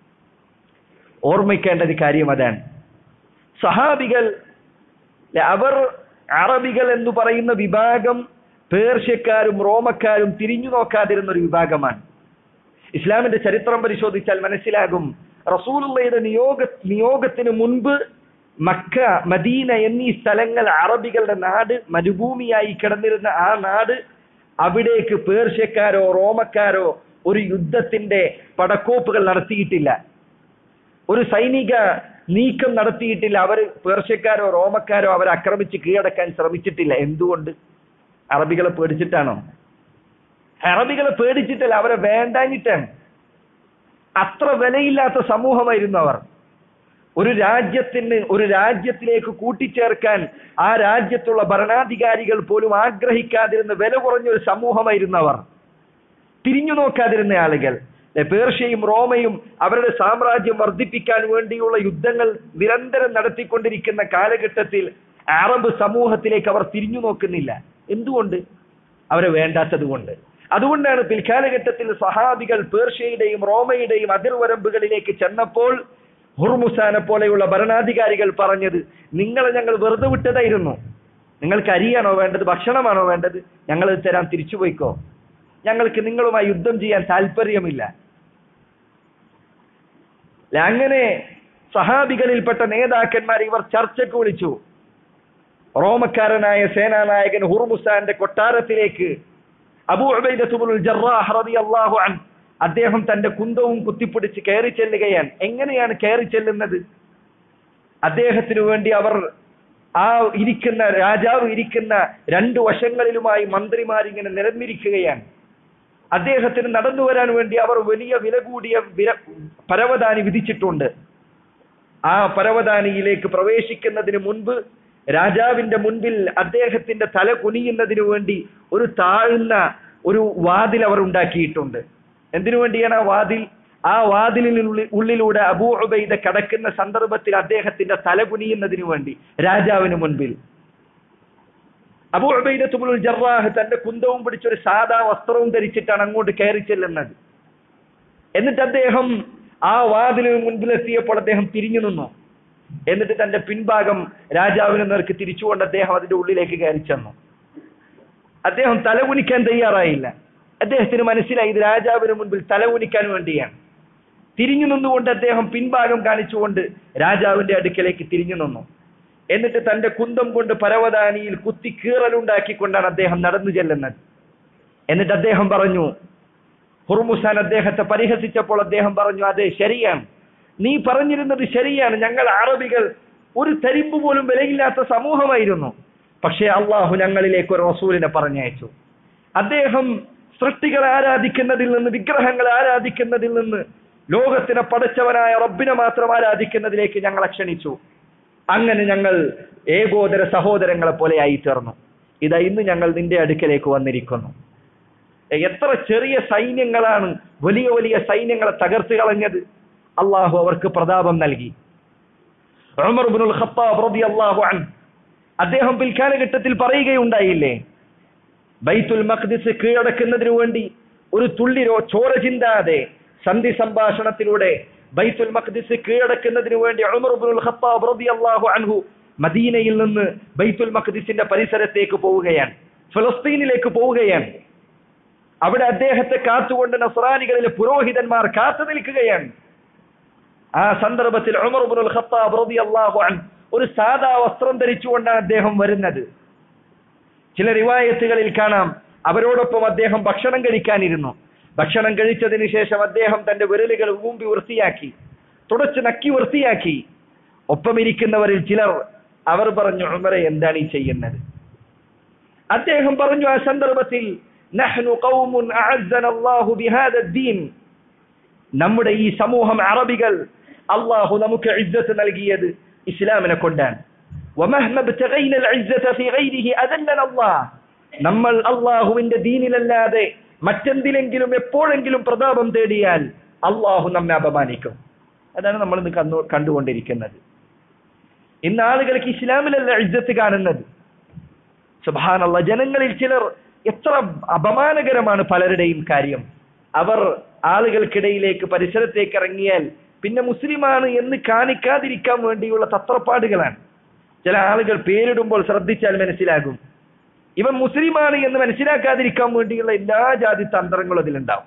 ഓർമ്മിക്കേണ്ട ഒരു കാര്യം അതാണ് സഹാബികൾ അവർ അറബികൾ എന്ന് പറയുന്ന വിഭാഗം പേർഷ്യക്കാരും റോമക്കാരും തിരിഞ്ഞു നോക്കാതിരുന്ന ഒരു വിഭാഗമാണ് ഇസ്ലാമിന്റെ ചരിത്രം പരിശോധിച്ചാൽ മനസ്സിലാകും റസൂലുള്ളയുടെ നിയോഗ നിയോഗത്തിന് മുൻപ് മക്ക മദീന എന്നീ സ്ഥലങ്ങൾ അറബികളുടെ നാട് മരുഭൂമിയായി കിടന്നിരുന്ന ആ നാട് അവിടേക്ക് പേർഷ്യക്കാരോ റോമക്കാരോ ഒരു യുദ്ധത്തിന്റെ പടക്കോപ്പുകൾ നടത്തിയിട്ടില്ല ഒരു സൈനിക നീക്കം നടത്തിയിട്ടില്ല അവർ പേർഷ്യക്കാരോ റോമക്കാരോ അവരെ ആക്രമിച്ച് കീഴടക്കാൻ ശ്രമിച്ചിട്ടില്ല എന്തുകൊണ്ട് അറബികളെ പേടിച്ചിട്ടാണോ അറബികളെ പേടിച്ചിട്ടല്ല അവരെ വേണ്ടാഞ്ഞിട്ടാണ് അത്ര വിലയില്ലാത്ത സമൂഹമായിരുന്നു അവർ ഒരു രാജ്യത്തിന് ഒരു രാജ്യത്തിലേക്ക് കൂട്ടിച്ചേർക്കാൻ ആ രാജ്യത്തുള്ള ഭരണാധികാരികൾ പോലും ആഗ്രഹിക്കാതിരുന്ന വില കുറഞ്ഞ ഒരു സമൂഹമായിരുന്നു അവർ തിരിഞ്ഞു നോക്കാതിരുന്ന ആളുകൾ പേർഷ്യയും റോമയും അവരുടെ സാമ്രാജ്യം വർദ്ധിപ്പിക്കാൻ വേണ്ടിയുള്ള യുദ്ധങ്ങൾ നിരന്തരം നടത്തിക്കൊണ്ടിരിക്കുന്ന കാലഘട്ടത്തിൽ അറബ് സമൂഹത്തിലേക്ക് അവർ തിരിഞ്ഞു നോക്കുന്നില്ല എന്തുകൊണ്ട് അവരെ വേണ്ടാത്തത് കൊണ്ട് അതുകൊണ്ടാണ് പിൽക്കാലഘട്ടത്തിൽ സഹാബികൾ പേർഷ്യയുടെയും റോമയുടെയും അതിർവരമ്പുകളിലേക്ക് ചെന്നപ്പോൾ ഹുർമുസാനെ പോലെയുള്ള ഭരണാധികാരികൾ പറഞ്ഞത് നിങ്ങളെ ഞങ്ങൾ വെറുതെ വിട്ടതായിരുന്നു നിങ്ങൾക്ക് അരിയാണോ വേണ്ടത് ഭക്ഷണമാണോ വേണ്ടത് ഞങ്ങൾ തരാൻ തിരിച്ചു പോയിക്കോ ഞങ്ങൾക്ക് നിങ്ങളുമായി യുദ്ധം ചെയ്യാൻ താല്പര്യമില്ല അങ്ങനെ സഹാബികളിൽപ്പെട്ട നേതാക്കന്മാർ ഇവർ ചർച്ചയ്ക്ക് വിളിച്ചു റോമക്കാരനായ സേനാനായകൻ ഹുർമുസാന്റെ കൊട്ടാരത്തിലേക്ക് അബൂ ഉബൈദത്തുൽ ജറാഹ് റളിയല്ലാഹു അൻ അദ്ദേഹം തന്റെ കുന്തവും കുത്തിപ്പിടിച്ച് കയറി ചെല്ലുകയാണ് എങ്ങനെയാണ് കയറി ചെല്ലുന്നത് അദ്ദേഹത്തിനു വേണ്ടി അവർ ആ ഇരിക്കുന്ന രാജാവ് ഇരിക്കുന്ന രണ്ടു വശങ്ങളിലുമായി മന്ത്രിമാർ ഇങ്ങനെ നിരന്നിരിക്കുകയാണ് അദ്ദേഹത്തിന് നടന്നു വരാൻ വേണ്ടി അവർ വലിയ വില കൂടിയ വില പരവതാനി വിധിച്ചിട്ടുണ്ട് ആ പരവതാനിയിലേക്ക് പ്രവേശിക്കുന്നതിന് മുൻപ് രാജാവിന്റെ മുൻപിൽ അദ്ദേഹത്തിന്റെ തല കുനിയുന്നതിനു വേണ്ടി ഒരു താഴ്ന്ന ഒരു വാതിൽ അവർ ഉണ്ടാക്കിയിട്ടുണ്ട് എന്തിനു വേണ്ടിയാണ് ആ വാതിൽ ആ വാതിലിനുള്ളിൽ ഉള്ളിലൂടെ അബൂ ഉബൈദ കടക്കുന്ന സന്ദർഭത്തിൽ അദ്ദേഹത്തിന്റെ തല കുനിയുന്നതിനു വേണ്ടി രാജാവിന് മുൻപിൽ അബൂ ഉബൈദ തുബുൽ ജറാഹ് തന്റെ കുന്തവും പിടിച്ചൊരു സാധാ വസ്ത്രവും ധരിച്ചിട്ടാണ് അങ്ങോട്ട് കയറി ചെല്ലുന്നത് എന്നിട്ട് അദ്ദേഹം ആ വാതിലിന് മുൻപിലെത്തിയപ്പോൾ അദ്ദേഹം തിരിഞ്ഞു നിന്നു എന്നിട്ട് തന്റെ പിൻഭാഗം രാജാവിന് നേർക്ക് തിരിച്ചുകൊണ്ട് അദ്ദേഹം അതിന്റെ ഉള്ളിലേക്ക് കയറി ചെന്നു അദ്ദേഹം തലകുനിക്കാൻ തയ്യാറായില്ല അദ്ദേഹത്തിന് മനസ്സിലായി ഇത് രാജാവിന് മുൻപിൽ തലകുനിക്കാൻ വേണ്ടിയാണ് തിരിഞ്ഞു നിന്നുകൊണ്ട് അദ്ദേഹം പിൻഭാഗം കാണിച്ചുകൊണ്ട് രാജാവിന്റെ അടുക്കലേക്ക് തിരിഞ്ഞു നിന്നു എന്നിട്ട് തന്റെ കുന്തം കൊണ്ട് പരവതാനിയിൽ കുത്തി കീറലുണ്ടാക്കിക്കൊണ്ടാണ് അദ്ദേഹം നടന്നു ചെല്ലുന്നത് എന്നിട്ട് അദ്ദേഹം പറഞ്ഞു ഹുർമുസാൻ അദ്ദേഹത്തെ പരിഹസിച്ചപ്പോൾ അദ്ദേഹം പറഞ്ഞു അതെ ശരിയാണ് നീ പറഞ്ഞിരുന്നത് ശരിയാണ് ഞങ്ങൾ അറബികൾ ഒരു തരിമ്പ് പോലും വിലയില്ലാത്ത സമൂഹമായിരുന്നു പക്ഷേ അള്ളാഹു ഞങ്ങളിലേക്ക് ഒരു റസൂലിനെ പറഞ്ഞയച്ചു അദ്ദേഹം സൃഷ്ടികളെ ആരാധിക്കുന്നതിൽ നിന്ന് വിഗ്രഹങ്ങളെ ആരാധിക്കുന്നതിൽ നിന്ന് ലോകത്തിനെ പടച്ചവനായ റബ്ബിനെ മാത്രം ആരാധിക്കുന്നതിലേക്ക് ഞങ്ങളെ ക്ഷണിച്ചു അങ്ങനെ ഞങ്ങൾ ഏകോദര സഹോദരങ്ങളെ പോലെ ആയി തീർന്നു ഇതാ ഇന്ന് ഞങ്ങൾ നിന്റെ അടുക്കലേക്ക് വന്നിരിക്കുന്നു എത്ര ചെറിയ സൈന്യങ്ങളാണ് വലിയ വലിയ സൈന്യങ്ങളെ തകർത്ത് കളഞ്ഞത് അള്ളാഹു അവർക്ക് പ്രതാപം നൽകി ഉമർ ഇബ്നുൽ ഖത്താബ് റളിയല്ലാഹു അൻഹു അദ്ദേഹം പിൽക്കാലഘട്ടത്തിൽ പറയുകയുണ്ടായില്ലേ ബൈത്തുൽ മഖ്ദിസ് കീഴടക്കുന്നതിനു വേണ്ടി ഒരു തുള്ളി രോ- ചോര ചിന്താതെ സന്ധി സംഭാഷണത്തിലൂടെ ബൈത്തുൽ മഖ്ദിസ് കീഴടക്കുന്നതിനു വേണ്ടി ഉമർ ഇബ്നുൽ ഖത്താബ് റളിയല്ലാഹു അൻഹു മദീനയിൽ നിന്ന് ബൈത്തുൽ മഖ്ദിസിന്റെ പരിസരത്തേക്ക് പോവുകയാണ് ഫലസ്തീനിലേക്ക് പോവുകയാണ് അവിടെ അദ്ദേഹത്തെ കാത്തുകൊണ്ട് നസ്രാനികളിലെ പുരോഹിതന്മാർ കാത്തു നിൽക്കുകയാണ് ആ സന്ദർഭത്തിൽ ഉമർ ഇബ്നുൽ ഖത്താബ് റളിയല്ലാഹു അൻഹു ഒരു സാദാ വസ്ത്രം ധരിച്ചുകൊണ്ടാണ് അദ്ദേഹം വരുന്നത് ചില റിവായത്തുകളിൽ കാണാം അവരോടൊപ്പം അദ്ദേഹം ഭക്ഷണം കഴിക്കാനിരുന്നു ഭക്ഷണം കഴിച്ചതിന് ശേഷം അദ്ദേഹം തന്റെ വിരലുകൾ ഊമ്പി വൃത്തിയാക്കി തുടച്ച് നക്കി വൃത്തിയാക്കി ഒപ്പം ഇരിക്കുന്നവരിൽ ചിലർ അവർ പറഞ്ഞു ഉമറെ എന്താണ് ഈ ചെയ്യുന്നത് അദ്ദേഹം പറഞ്ഞു ആ സന്ദർഭത്തിൽ നഹ്നു ഖൗമുൻ അഅസ്സന അല്ലാഹു ബിഹാദ الدين നമ്മുടെ ഈ സമൂഹം അറബികൾ അള്ളാഹു നമുക്ക് ഇജ്ജത്ത് നൽകിയത് ഇസ്ലാമിനെ കൊണ്ടാണ് ومهما ابتغينا العزة في غيره أذلنا الله നമ്മൾ അള്ളാഹുവിന്റെ ദീനിലല്ലാതെ മറ്റെന്തിലെങ്കിലും എപ്പോഴെങ്കിലും പ്രതാപം തേടിയാൽ അള്ളാഹു നമ്മെ അപമാനിക്കും അതാണ് നമ്മൾ ഇന്ന് കണ്ടു കണ്ടുകൊണ്ടിരിക്കുന്നത് ഇന്ന് ആളുകൾക്ക് ഇസ്ലാമിലല്ല ഇജ്ജത്ത് കാണുന്നത് സുബാനുള്ള ജനങ്ങളിൽ ചിലർ എത്ര അപമാനകരമാണ് പലരുടെയും കാര്യം അവർ ആളുകൾക്കിടയിലേക്ക് പരിസരത്തേക്ക് ഇറങ്ങിയാൽ പിന്നെ മുസ്ലിമാണ് എന്ന് കാണിക്കാതിരിക്കാൻ വേണ്ടിയുള്ള തത്രപ്പാടുകളാണ് ചില ആളുകൾ പേരിടുമ്പോൾ ശ്രദ്ധിച്ചാൽ മനസ്സിലാകും ഇവൻ മുസ്ലിമാണ് എന്ന് മനസ്സിലാക്കാതിരിക്കാൻ വേണ്ടിയുള്ള എല്ലാ ജാതി തന്ത്രങ്ങളും അതിലുണ്ടാവും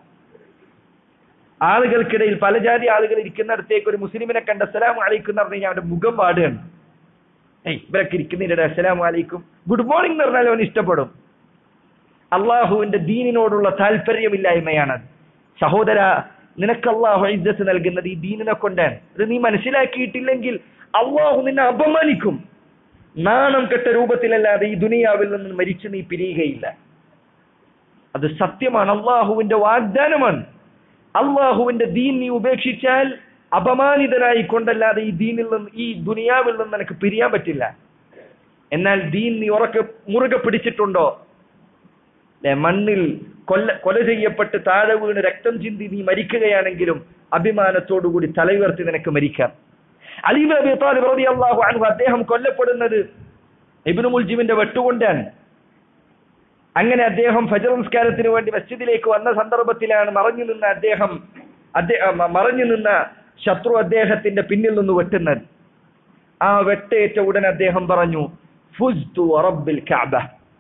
ആളുകൾക്കിടയിൽ പല ജാതി ആളുകൾ ഇരിക്കുന്നിടത്തേക്ക് ഒരു മുസ്ലിമിനെ കണ്ട അസ്സലാം അലൈക്കും എന്ന് പറഞ്ഞു കഴിഞ്ഞാൽ അവന്റെ മുഖം പാടുകയാണ് ഏയ് ഇവരൊക്കെ ഇരിക്കുന്നതിനിടെ അസ്സലാം അലൈക്കും ഗുഡ് മോർണിംഗ് എന്ന് പറഞ്ഞാൽ അവൻ ഇഷ്ടപ്പെടും അള്ളാഹുവിന്റെ ദീനിനോടുള്ള താല്പര്യമില്ലായ്മയാണത് സഹോദര നിനക്ക് അള്ളാഹു ഇജ്ജത്ത് നൽകുന്നത് ഈ ദീനിനെ കൊണ്ടാണ് ഇത് നീ മനസ്സിലാക്കിയിട്ടില്ലെങ്കിൽ അള്ളാഹു നിന്നെ അപമാനിക്കും നാണം കെട്ട രൂപത്തിലല്ലാതെ ഈ ദുനിയാവിൽ നിന്ന് മരിച്ചു നീ പിരിയുകയില്ല അത് സത്യമാണ് അള്ളാഹുവിന്റെ വാഗ്ദാനമാണ് അള്ളാഹുവിന്റെ ദീൻ നീ ഉപേക്ഷിച്ചാൽ അപമാനിതനായി കൊണ്ടല്ലാതെ ഈ ദീനിൽ നിന്ന് ഈ ദുനിയാവിൽ നിന്ന് നിനക്ക് പിരിയാൻ പറ്റില്ല എന്നാൽ ദീൻ നീ ഉറക്കെ മുറുകെ പിടിച്ചിട്ടുണ്ടോ ല്ലേ, മണ്ണിൽ കൊല്ല കൊല ചെയ്യപ്പെട്ട് താഴെ വീണ് രക്തം ചിന്തി നീ മരിക്കുകയാണെങ്കിലും അഭിമാനത്തോടുകൂടി തലയുയർത്തി നിനക്ക് മരിക്കാം അലീബ് അബി താലിബ് റളിയല്ലാഹു അൻഹു അദ്ദേഹം കൊല്ലപ്പെടുന്നത് ഇബ്നു മുൽജിമിന്റെ വെട്ടുകൊണ്ടാണ് അങ്ങനെ അദ്ദേഹം ഫജർ നമസ്കാരത്തിന് വേണ്ടി മസ്ജിദിലേക്ക് വന്ന സന്ദർഭത്തിലാണ് മറഞ്ഞു നിന്ന അദ്ദേഹം അദ്ദേഹം മറഞ്ഞു നിന്ന ശത്രു അദ്ദേഹത്തിന്റെ പിന്നിൽ നിന്ന് വെട്ടുന്നത് ആ വെട്ടേറ്റ ഉടൻ അദ്ദേഹം പറഞ്ഞു ഫുസ്തു റബ്ബിൽ കഅബ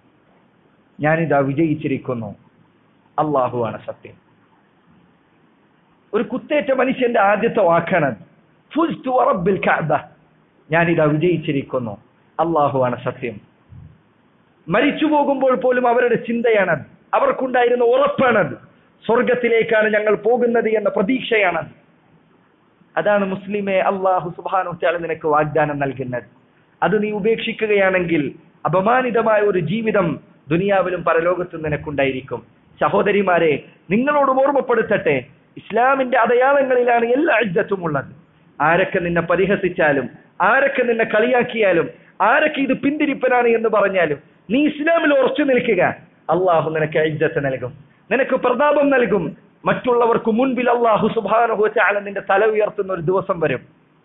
ഞാനിതാ വിജയിച്ചിരിക്കുന്നു അള്ളാഹുവാണ് സത്യം ഒരു കുത്തേറ്റ മനുഷ്യന്റെ ആദ്യത്തെ വാക്കാണ് ഫുസ്തു വറബ്ബിൽ കഅബ ഞാനിതാ വിജയിച്ചിരിക്കുന്നു അള്ളാഹുവാണ് സത്യം മരിച്ചു പോകുമ്പോൾ പോലും അവരുടെ ചിന്തയാണത് അവർക്കുണ്ടായിരുന്ന ഉറപ്പാണത് സ്വർഗത്തിലേക്കാണ് ഞങ്ങൾ പോകുന്നത് എന്ന പ്രതീക്ഷയാണത് അതാണ് മുസ്ലിമെ അള്ളാഹു സുബാനു താല നിനക്ക് വാഗ്ദാനം നൽകുന്നത് അത് നീ ഉപേക്ഷിക്കുകയാണെങ്കിൽ അപമാനിതമായ ഒരു ജീവിതം ദുനിയാവിലും പരലോകത്തും നിനക്കുണ്ടായിരിക്കും സഹോദരിമാരെ നിങ്ങളോട് ഓർമ്മപ്പെടുത്തട്ടെ ഇസ്ലാമിന്റെ അടയാളങ്ങളിലാണ് എല്ലാ ഇജ്ജത്തും ഉള്ളത് ആരൊക്കെ നിന്നെ പരിഹസിച്ചാലും ആരൊക്കെ നിന്നെ കളിയാക്കിയാലും ആരൊക്കെ ഇത് പിന്തിരിപ്പനാണ് എന്ന് പറഞ്ഞാലും നീ ഇസ്ലാമിൽ ഉറച്ചു നിൽക്കുക അള്ളാഹു നിനക്ക് ഇജ്ജത്ത് നൽകും നിനക്ക് പ്രതാപം നൽകും മറ്റുള്ളവർക്ക് മുൻപിൽ അള്ളാഹു സുബാനുഹു ചാല നിന്റെ തല ഉയർത്തുന്ന ഒരു ദിവസം വരും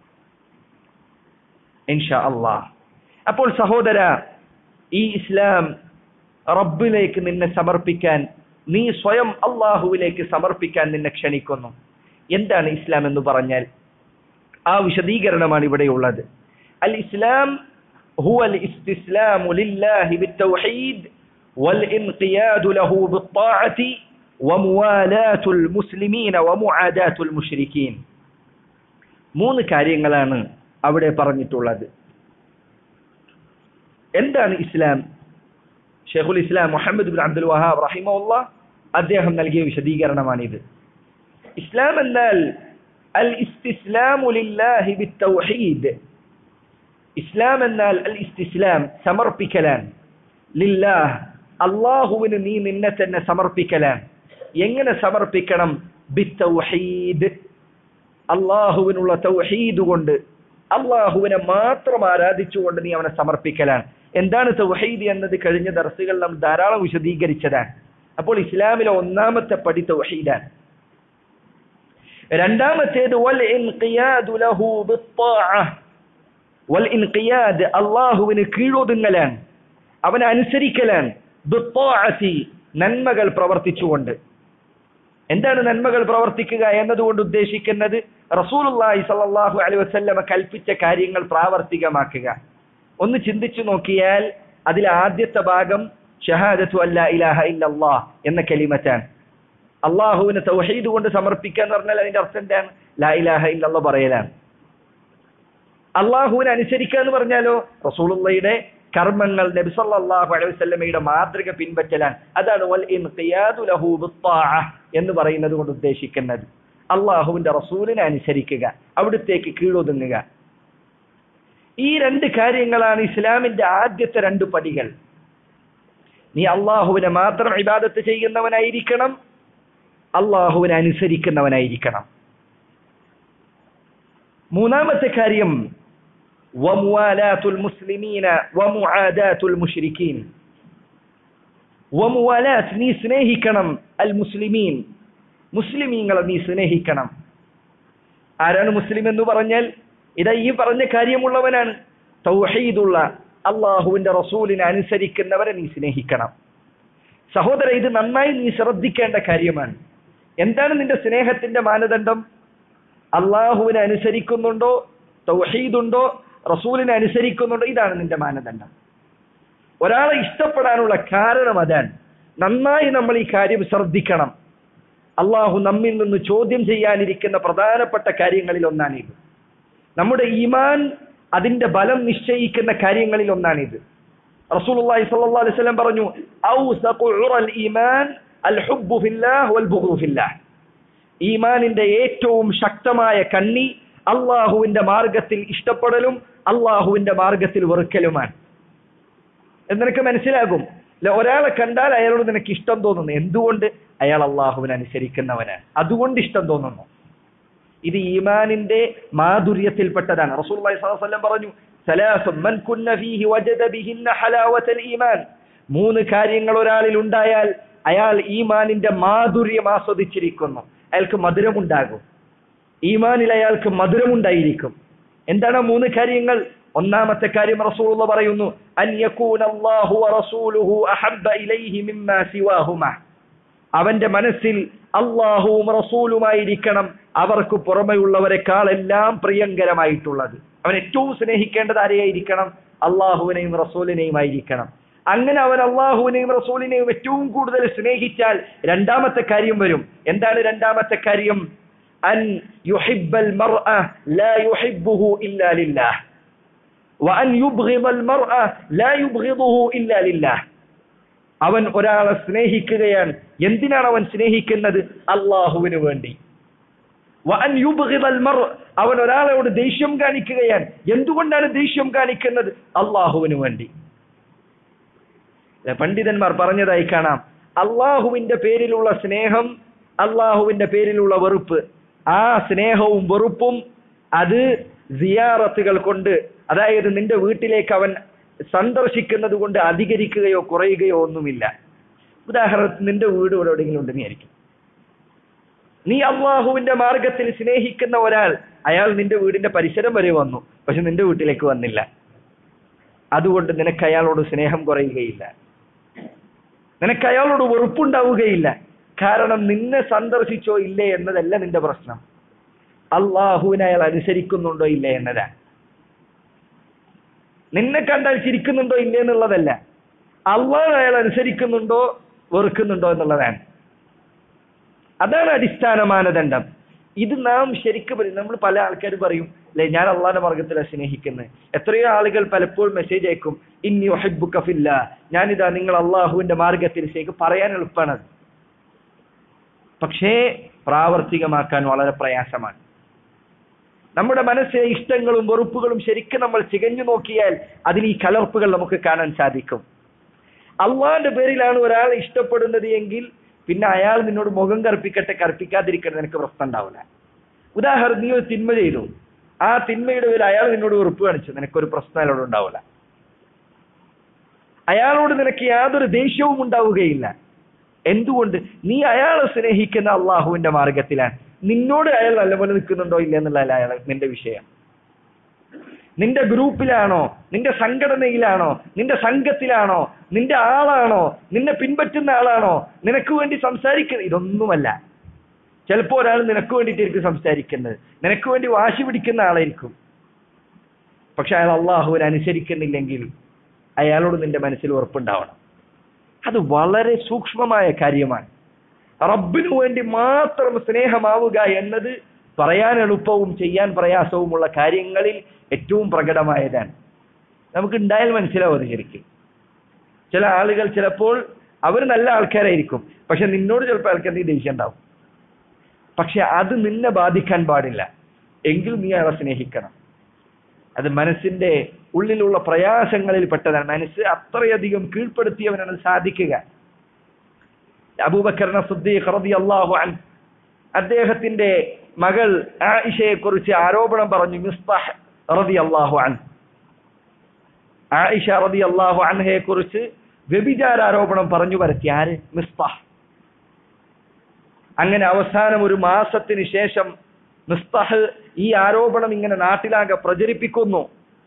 ഇൻഷാ അള്ളാഹ് അപ്പോൾ സഹോദര ഈ ഇസ്ലാം റബ്ബിലേക്ക് നിന്നെ സമർപ്പിക്കാൻ നീ സ്വയം അള്ളാഹുവിലേക്ക് സമർപ്പിക്കാൻ നിന്നെ ക്ഷണിക്കുന്നു എന്താണ് ഇസ്ലാം എന്ന് പറഞ്ഞാൽ ആ വിശദീകരണമാണ് ഇവിടെയുള്ളത് അൽ ഇസ്ലാം هو الاستسلام لله بالتوحيد والانقياد له بالطاعة وموالاة المسلمين ومعاداة المشركين മൂന്ന് കാര്യങ്ങളാണ് അവിടെ പറഞ്ഞിട്ടുള്ളത് എന്താണ് Islam Sheikhul Islam Muhammad bin Abdul Wahhab റഹിമുള്ള അദ്ദേഹം നൽകിയ വിശദീകരണമാണിത് ഇസ്ലാം എന്നാൽ അൽ ഇസ്തിസ്ലാമു ലില്ലാഹി ബിത്തൗഹീദ് ഇസ്ലാം എന്നാൽ അൽ ഇസ്തിസ്ലാം സമർപ്പിക്കലാൻ ലില്ലാഹ് അള്ളാഹുവിന് നീ നിന്നെ തന്നെ സമർപ്പിക്കലാൻ എങ്ങനെ സമർപ്പിക്കണം ബിത്തൗഹീദ് അള്ളാഹുവിനുള്ള തൗഹീദ് കൊണ്ട് അള്ളാഹുവിനെ മാത്രം ആരാധിച്ചുകൊണ്ട് നീ അവനെ സമർപ്പിക്കലാണ് എന്താണ് തൗഹീദ് എന്നത് കഴിഞ്ഞ ദർസുകൾ നാം ധാരാളം വിശദീകരിച്ചതാണ് അപ്പോൾ ഇസ്ലാമിലെ ഒന്നാമത്തെ പടി തൗഹീദാണ് രണ്ടാമത്തേത് വൽ ഇൻഖിയാദു ലഹു ബിത്താഅ വൽ ഇൻഖിയാദ് അള്ളാഹുവിന് കീഴൊതുങ്ങലാണ് അവനെ അനുസരിക്കലാണ് ബിത്താഅതി നന്മകൾ പ്രവർത്തിച്ചുകൊണ്ട് എന്താണ് നന്മകൾ പ്രവർത്തിക്കുക എന്നതുകൊണ്ട് ഉദ്ദേശിക്കുന്നത് റസൂലുള്ളാഹി സ്വല്ലല്ലാഹു അലൈഹി വസല്ലമ കൽപ്പിച്ച കാര്യങ്ങൾ പ്രാവർത്തികമാക്കുക ഒന്ന് ചിന്തിച്ചു നോക്കിയാൽ അതിൽ ആദ്യത്തെ ഭാഗം ഷഹാദത്തു അല്ലാ ഇലാഹ ഇല്ലല്ലാഹ് എന്ന കലിമറ്റാണ് അള്ളാഹുവിന് തൗഹീദ് കൊണ്ട് സമർപ്പിക്കുക എന്ന് പറഞ്ഞാൽ അതിന്റെ അർത്ഥം എന്താണ് ലാ ഇലാഹ ഇല്ലല്ലാഹ് പറയലാണ് അള്ളാഹുവിനെ അനുസരിക്കുക എന്ന് പറഞ്ഞാലോ റസൂലുള്ളയുടെ കർമ്മങ്ങൾ നബി സല്ലല്ലാഹു അലൈഹി വസല്ലമയുടെ മാതൃക പിൻപറ്റലാണ് അതാണ് വൽ ഇൻഖിയാദു ലഹു ബിത്താഅ എന്ന് പറയുന്നത് കൊണ്ട് ഉദ്ദേശിക്കുന്നത് അള്ളാഹുവിന്റെ റസൂലിനെ അനുസരിക്കുക അവിടുത്തേക്ക് കീഴൊതുങ്ങുക ഈ രണ്ട് കാര്യങ്ങളാണ് ഇസ്ലാമിന്റെ ആദ്യത്തെ രണ്ട് പടികൾ നീ അള്ളാഹുവിനെ മാത്രം ഇബാദത്ത് ചെയ്യുന്നവനായിരിക്കണം അള്ളാഹുവിനെ അനുസരിക്കുന്നവനായിരിക്കണം മൂന്നാമത്തെ കാര്യം وموالاة المسلمين ومعاداة المشركين وموالاة നീ സ്നേഹിക്കണം അൽ മുസ്ലിമീൻ മുസ്ലിമീങ്ങളെ നീ സ്നേഹിക്കണം ആരാണ് മുസ്ലിം എന്ന് പറഞ്ഞാൽ ഇതാ ഈ പറഞ്ഞ കാര്യമുള്ളവനാണ് തൗഹീദുള്ള അള്ളാഹുവിന്റെ റസൂലിനെ അനുസരിക്കുന്നവരെ നീ സ്നേഹിക്കണം സഹോദര ഇത് നന്നായി നീ ശ്രദ്ധിക്കേണ്ട കാര്യമാണ് എന്താണ് നിന്റെ സ്നേഹത്തിന്റെ മാനദണ്ഡം അള്ളാഹുവിനെ അനുസരിക്കുന്നുണ്ടോ തൗഹീദുണ്ടോ റസൂലിനെ അനുസരിക്കുന്നുണ്ടോ ഇതാണ് നിന്റെ മാനദണ്ഡം ഒരാളെ ഇഷ്ടപ്പെടാനുള്ള കാരണം അതാണ് നന്നായി നമ്മൾ ഈ കാര്യം ശ്രദ്ധിക്കണം അള്ളാഹു നമ്മിൽ നിന്ന് ചോദ്യം ചെയ്യാനിരിക്കുന്ന പ്രധാനപ്പെട്ട കാര്യങ്ങളിൽ ഒന്നാണിത് നമ്മുടെ ഈമാൻ അതിന്റെ ബലം നിശ്ചയിക്കുന്ന കാര്യങ്ങളിൽ ഒന്നാണിത് റസൂലുള്ളാഹി സ്വല്ലല്ലാഹു അലൈഹി വസല്ലം പറഞ്ഞു ഔസഖു ഉറൽ ഈമാൻ അൽ ഹുബ്ബു ഫില്ലാഹ് വൽ ബുഗ്ദു ഫില്ലാഹ് ഈമാനിന്റെ ഏറ്റവും ശക്തമായ കണ്ണി അള്ളാഹുവിന്റെ മാർഗത്തിൽ ഇഷ്ടപ്പെടലും അള്ളാഹുവിന്റെ മാർഗത്തിൽ വെറുക്കലുമാണ് എന്ന് നിനക്ക് മനസ്സിലാകും അല്ല ഒരാളെ കണ്ടാൽ അയാളോട് നിനക്ക് ഇഷ്ടം തോന്നുന്നു എന്തുകൊണ്ട് അയാൾ അള്ളാഹുവിനെ അനുസരിക്കുന്നവനാണ് അതുകൊണ്ട് ഇഷ്ടം തോന്നുന്നു ഇത് ഈമാനിന്റെ മാധുര്യത്തിൽപ്പെട്ടതാണ് റസൂലുള്ളാഹി സ്വല്ലല്ലാഹു അലൈഹി വസല്ലം പറഞ്ഞു സലാസും മൻ കുന്ന ഫീഹി വജദ ബിഹിന്ന ഹലാവത്തൽ ഈമാൻ മൂന്ന് കാര്യങ്ങൾ ഒരാളിൽ ഉണ്ടായാൽ അയാൾ ഈമാനിന്റെ മാധുര്യം ആസ്വദിച്ചിരിക്കുന്നു അയാൾക്ക് മധുരമുണ്ടാകും ഈമാനിൽ അയാൾക്ക് മധുരമുണ്ടായിരിക്കും എന്താണ് ആ മൂന്ന് കാര്യങ്ങൾ ഒന്നാമത്തെ കാര്യം റസൂലുള്ള പറയുന്നു അൻ യകൂന അല്ലാഹു വറസൂലുഹു അഹബ്ബ ഇലൈഹി മിമ്മാ സിവാഹുമാ അവന്റെ മനസ്സിൽ അള്ളാഹുവും റസൂലുമായിരിക്കണം അവർക്ക് പുറമെയുള്ളവരെക്കാളെല്ലാം പ്രിയങ്കരമായിട്ടുള്ളത് അവൻ ഏറ്റവും സ്നേഹിക്കേണ്ടത് ആരെയായിരിക്കണം അള്ളാഹുവിനെയും റസൂലിനെയും ആയിരിക്കണം അങ്ങനെ അവൻ അള്ളാഹുവിനെയും റസൂലിനെയും ഏറ്റവും കൂടുതൽ സ്നേഹിച്ചാൽ രണ്ടാമത്തെ കാര്യം വരും എന്താണ് രണ്ടാമത്തെ കാര്യം أن يحب المرأة لا يحبه إلا لله وأن يبغض المرأة لا يبغضه إلا لله അവൻ ഒരാളെ സ്നേഹിക്കുകയാണ് എന്തിനാണ് അവൻ സ്നേഹിക്കുന്നത് അള്ളാഹുവിന് വേണ്ടി വഅൻ യുബ്ഗിദൽ മർ അവൻ ഒരാളോട് ദേഷ്യം കാണിക്കുകയാണ് എന്തുകൊണ്ടാണ് ദേഷ്യം കാണിക്കുന്നത് അള്ളാഹുവിന് വേണ്ടി പണ്ഡിതന്മാർ പറഞ്ഞതായി കാണാം അള്ളാഹുവിന്റെ പേരിലുള്ള സ്നേഹം അള്ളാഹുവിന്റെ പേരിലുള്ള വെറുപ്പ് ആ സ്നേഹവും വെറുപ്പും അത് സിയാറത്തുകൾ കൊണ്ട് അതായത് നിന്റെ വീട്ടിലേക്ക് അവൻ സന്ദർശിക്കുന്നത് കൊണ്ട് അധികരിക്കുകയോ കുറയുകയോ ഒന്നുമില്ല ഉദാഹരണത്തിന് നിന്റെ വീട് ഇവിടെ എവിടെയെങ്കിലും ഉണ്ടെന്ന് വിചാരിക്കും നീ അള്ളാഹുവിന്റെ മാർഗത്തിൽ സ്നേഹിക്കുന്ന ഒരാൾ അയാൾ നിന്റെ വീടിന്റെ പരിസരം വരെ വന്നു പക്ഷെ നിന്റെ വീട്ടിലേക്ക് വന്നില്ല അതുകൊണ്ട് നിനക്ക് അയാളോട് സ്നേഹം കുറയുകയില്ല നിനക്ക് അയാളോട് വെറുപ്പുണ്ടാവുകയില്ല കാരണം നിന്നെ സന്ദർശിച്ചോ ഇല്ലേ എന്നതല്ല നിന്റെ പ്രശ്നം അള്ളാഹുവിനെ അയാൾ അനുസരിക്കുന്നുണ്ടോ ഇല്ലേ എന്നതാണ് നിന്നെ കണ്ടാൽ ചിരിക്കുന്നുണ്ടോ ഇല്ലേ എന്നുള്ളതല്ല അള്ളാഹ് അയാൾ അനുസരിക്കുന്നുണ്ടോ വെറുക്കുന്നുണ്ടോ എന്നുള്ളതാണ് അതാണ് അടിസ്ഥാന മാനദണ്ഡം ഇത് നാം ശരിക്കും പറയും നമ്മൾ പല ആൾക്കാർ പറയും അല്ലെ ഞാൻ അള്ളാന്റെ മാർഗത്തിലാണ് സ്നേഹിക്കുന്നത് എത്രയോ ആളുകൾ പലപ്പോഴും മെസ്സേജ് അയക്കും ഇന്നി ഒഹബു കഫില്ല ഞാനിതാ നിങ്ങൾ അള്ളാഹുവിന്റെ മാർഗത്തിൽ ശരിക്കും പറയാൻ എളുപ്പമാണ് അത്. പക്ഷേ പ്രാവർത്തികമാക്കാൻ വളരെ പ്രയാസമാണ് നമ്മുടെ മനസ്സിലെ ഇഷ്ടങ്ങളും വെറുപ്പുകളും ശരിക്കും നമ്മൾ ചികഞ്ഞു നോക്കിയാൽ അതിൽ ഈ കലർപ്പുകൾ നമുക്ക് കാണാൻ സാധിക്കും അള്ളാന്റെ പേരിലാണ് ഒരാൾ ഇഷ്ടപ്പെടുന്നത് എങ്കിൽ പിന്നെ അയാൾ നിന്നോട് മുഖം കറുപ്പിക്കട്ടെ കറുപ്പിക്കാതിരിക്കട്ടെ നിനക്ക് പ്രശ്നം ഉണ്ടാവില്ല ഉദാഹരണം നീ ഒരു തിന്മ ചെയ്തു ആ തിന്മയുടെ പേരിൽ അയാൾ നിന്നോട് വെറുപ്പ് കാണിച്ചു നിനക്കൊരു പ്രശ്നം അയാളോട് ഉണ്ടാവില്ല അയാളോട് നിനക്ക് യാതൊരു ദേഷ്യവും ഉണ്ടാവുകയില്ല എന്തുകൊണ്ട് നീ അയാളെ സ്നേഹിക്കുന്ന അള്ളാഹുവിന്റെ മാർഗത്തിലാണ് നിന്നോട് അയാൾ നല്ലപോലെ നിൽക്കുന്നുണ്ടോ ഇല്ല എന്നുള്ളതല്ല അയാൾ നിന്റെ വിഷയം നിന്റെ ഗ്രൂപ്പിലാണോ നിന്റെ സംഘടനയിലാണോ നിന്റെ സംഘത്തിലാണോ നിന്റെ ആളാണോ നിന്നെ പിൻപറ്റുന്ന ആളാണോ നിനക്ക് വേണ്ടി സംസാരിക്കുന്നത് ഇതൊന്നുമല്ല ചിലപ്പോ ഒരാൾ നിനക്ക് വേണ്ടിയിട്ടായിരിക്കും സംസാരിക്കുന്നത് നിനക്ക് വേണ്ടി വാശി പിടിക്കുന്ന ആളായിരിക്കും പക്ഷെ അയാൾ അള്ളാഹുവിനെ അനുസരിക്കുന്നില്ലെങ്കിൽ അയാളോട് നിന്റെ മനസ്സിൽ ഉറപ്പുണ്ടാവണം അത് വളരെ സൂക്ഷ്മമായ കാര്യമാണ് റബ്ബിനു വേണ്ടി മാത്രം സ്നേഹമാവുക എന്നത് പറയാൻ എളുപ്പവും ചെയ്യാൻ പ്രയാസവുമുള്ള കാര്യങ്ങളിൽ ഏറ്റവും പ്രകടമായതാണ് നമുക്ക് ഉണ്ടായാൽ മനസ്സിലാവും അത് ശരിക്കും ചില ആളുകൾ ചിലപ്പോൾ അവർ നല്ല ആൾക്കാരായിരിക്കും പക്ഷെ നിന്നോട് ചിലപ്പോൾ ആൾക്കാർ നീ ദേഷ്യം ഉണ്ടാവും പക്ഷെ അത് നിന്നെ ബാധിക്കാൻ പാടില്ല എങ്കിൽ നീ അയാളെ സ്നേഹിക്കണം അത് മനസ്സിന്റെ ഉള്ളിലുള്ള പ്രയാസങ്ങളിൽ പെട്ടതാണ് മനസ്സ് അത്രയധികം കീഴ്പ്പെടുത്തിയവനാണ് അത് സാധിക്കുക അബൂബക്കറിന സുദ്ദീഖ് റളിയല്ലാഹു അൻ അദ്ദേഹത്തിന്റെ മകൾ ആയിഷയെ കുറിച്ച് ആരോപണം പറഞ്ഞു മിസ്താഹ് റളിയല്ലാഹു അൻ ആയിഷ റളിയല്ലാഹു അൻഹയെ കുറിച്ച് വ്യഭിചാര ആരോപണം പറഞ്ഞു പരത്തി ആര് മിസ്താഹ് അങ്ങനെ അവസാനം ഒരു മാസത്തിന് ശേഷം മിസ്താഹ് ഈ ആരോപണം ഇങ്ങനെ നാട്ടിലാകെ പ്രചരിപ്പിക്കുന്നു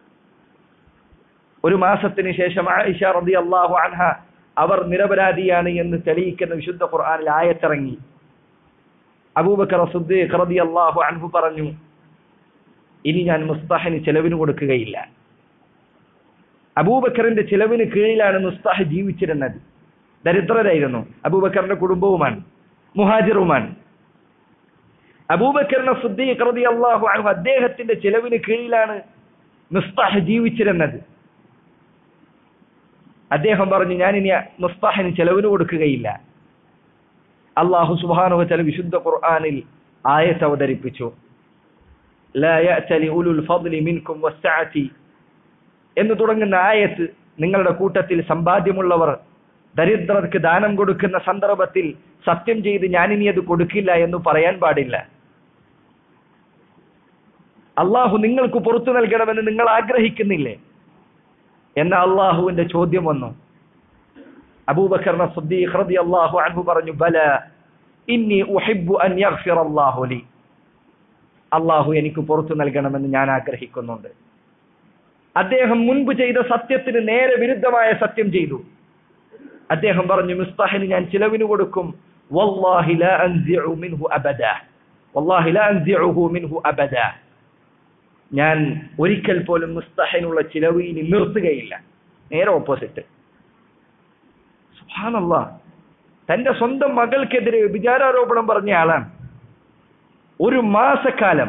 ഒരു മാസത്തിന് ശേഷം ആയിഷ റളിയല്ലാഹു അൻഹ അവർ നിരപരാധിയാണ് എന്ന് തെളിയിക്കുന്ന വിശുദ്ധ ഖുർആനിൽ ആയത്തിറങ്ങി അബൂബക്കർ സുദ്ദീഖ് റളിയല്ലാഹു അൻഹു പറഞ്ഞു ഇനി ഞാൻ മുസ്താഹിന് ചെലവിന് കൊടുക്കുകയില്ല അബൂബക്കറിന്റെ ചിലവിന് കീഴിലാണ് മുസ്താഹ് ജീവിച്ചിരുന്നത് ദരിദ്രരായിരുന്നു അബൂബക്കറിന്റെ കുടുംബവുമാണ് മുഹാജിറുമാണ് അബൂബക്കറിന്റെ സുദ്ദീഖ് റളിയല്ലാഹു അൻഹു അദ്ദേഹത്തിന്റെ ചിലവിന് കീഴിലാണ് മുസ്താഹ് ജീവിച്ചിരുന്നത് അദ്ദേഹം പറഞ്ഞു ഞാൻ ഇനി മുസ്താഹിന് ചെലവിന് കൊടുക്കുകയില്ല അള്ളാഹു സുബാനുഹ ചില വിശുദ്ധ ഖുർആനിൽ ആയത്ത് അവതരിപ്പിച്ചു لا يأتل أولو الفضل منكم والسعة എന്ന് തുടങ്ങുന്ന ആയത്ത് നിങ്ങളുടെ കൂട്ടത്തിൽ സമ്പാദ്യമുള്ളവർ ദരിദ്രർക്ക് ദാനം കൊടുക്കുന്ന സന്ദർഭത്തിൽ സത്യം ചെയ്ത് ഞാനിനി അത് കൊടുക്കില്ല എന്ന് പറയാൻ പാടില്ല അള്ളാഹു നിങ്ങൾക്ക് പുറത്തു നൽകണമെന്ന് നിങ്ങൾ ആഗ്രഹിക്കുന്നില്ലേ എന്ന അള്ളാഹുവിന്റെ ചോദ്യം വന്നു അബൂബക്കറിന സുദ്ദീഖ് റളിയല്ലാഹു അൻഹു പറഞ്ഞു ബല ഇന്നി ഉഹിബ്ബു അൻ യഗ്ഫിറ അല്ലാഹു ലി അള്ളാഹു എനിക്ക് പുറത്തു നൽകണമെന്ന് ഞാൻ ആഗ്രഹിക്കുന്നുണ്ട് അദ്ദേഹം മുൻപ് ചെയ്ത സത്യത്തിന് നേരെ വിരുദ്ധമായ സത്യം ചെയ്തു അദ്ദേഹം പറഞ്ഞു മുസ്താഹിന് ഞാൻ ചിലവിന് കൊടുക്കും വല്ലാഹി ലാ അൻസിഉ മിൻഹു അബദ വല്ലാഹി ലാ അൻസിഉഹു മിൻഹു അബദ ഞാൻ ഒരിക്കൽ പോലും മുസ്തഹിനുള്ള ചിലവ് ഇനി നിർത്തുകയില്ല നേരെ ഓപ്പോസിറ്റ് സുബ്ഹാനല്ലാഹ് തന്റെ സ്വന്തം മകൾക്കെതിരെ വിചാരാരോപണം പറഞ്ഞ ആളാണ് ഒരു മാസക്കാലം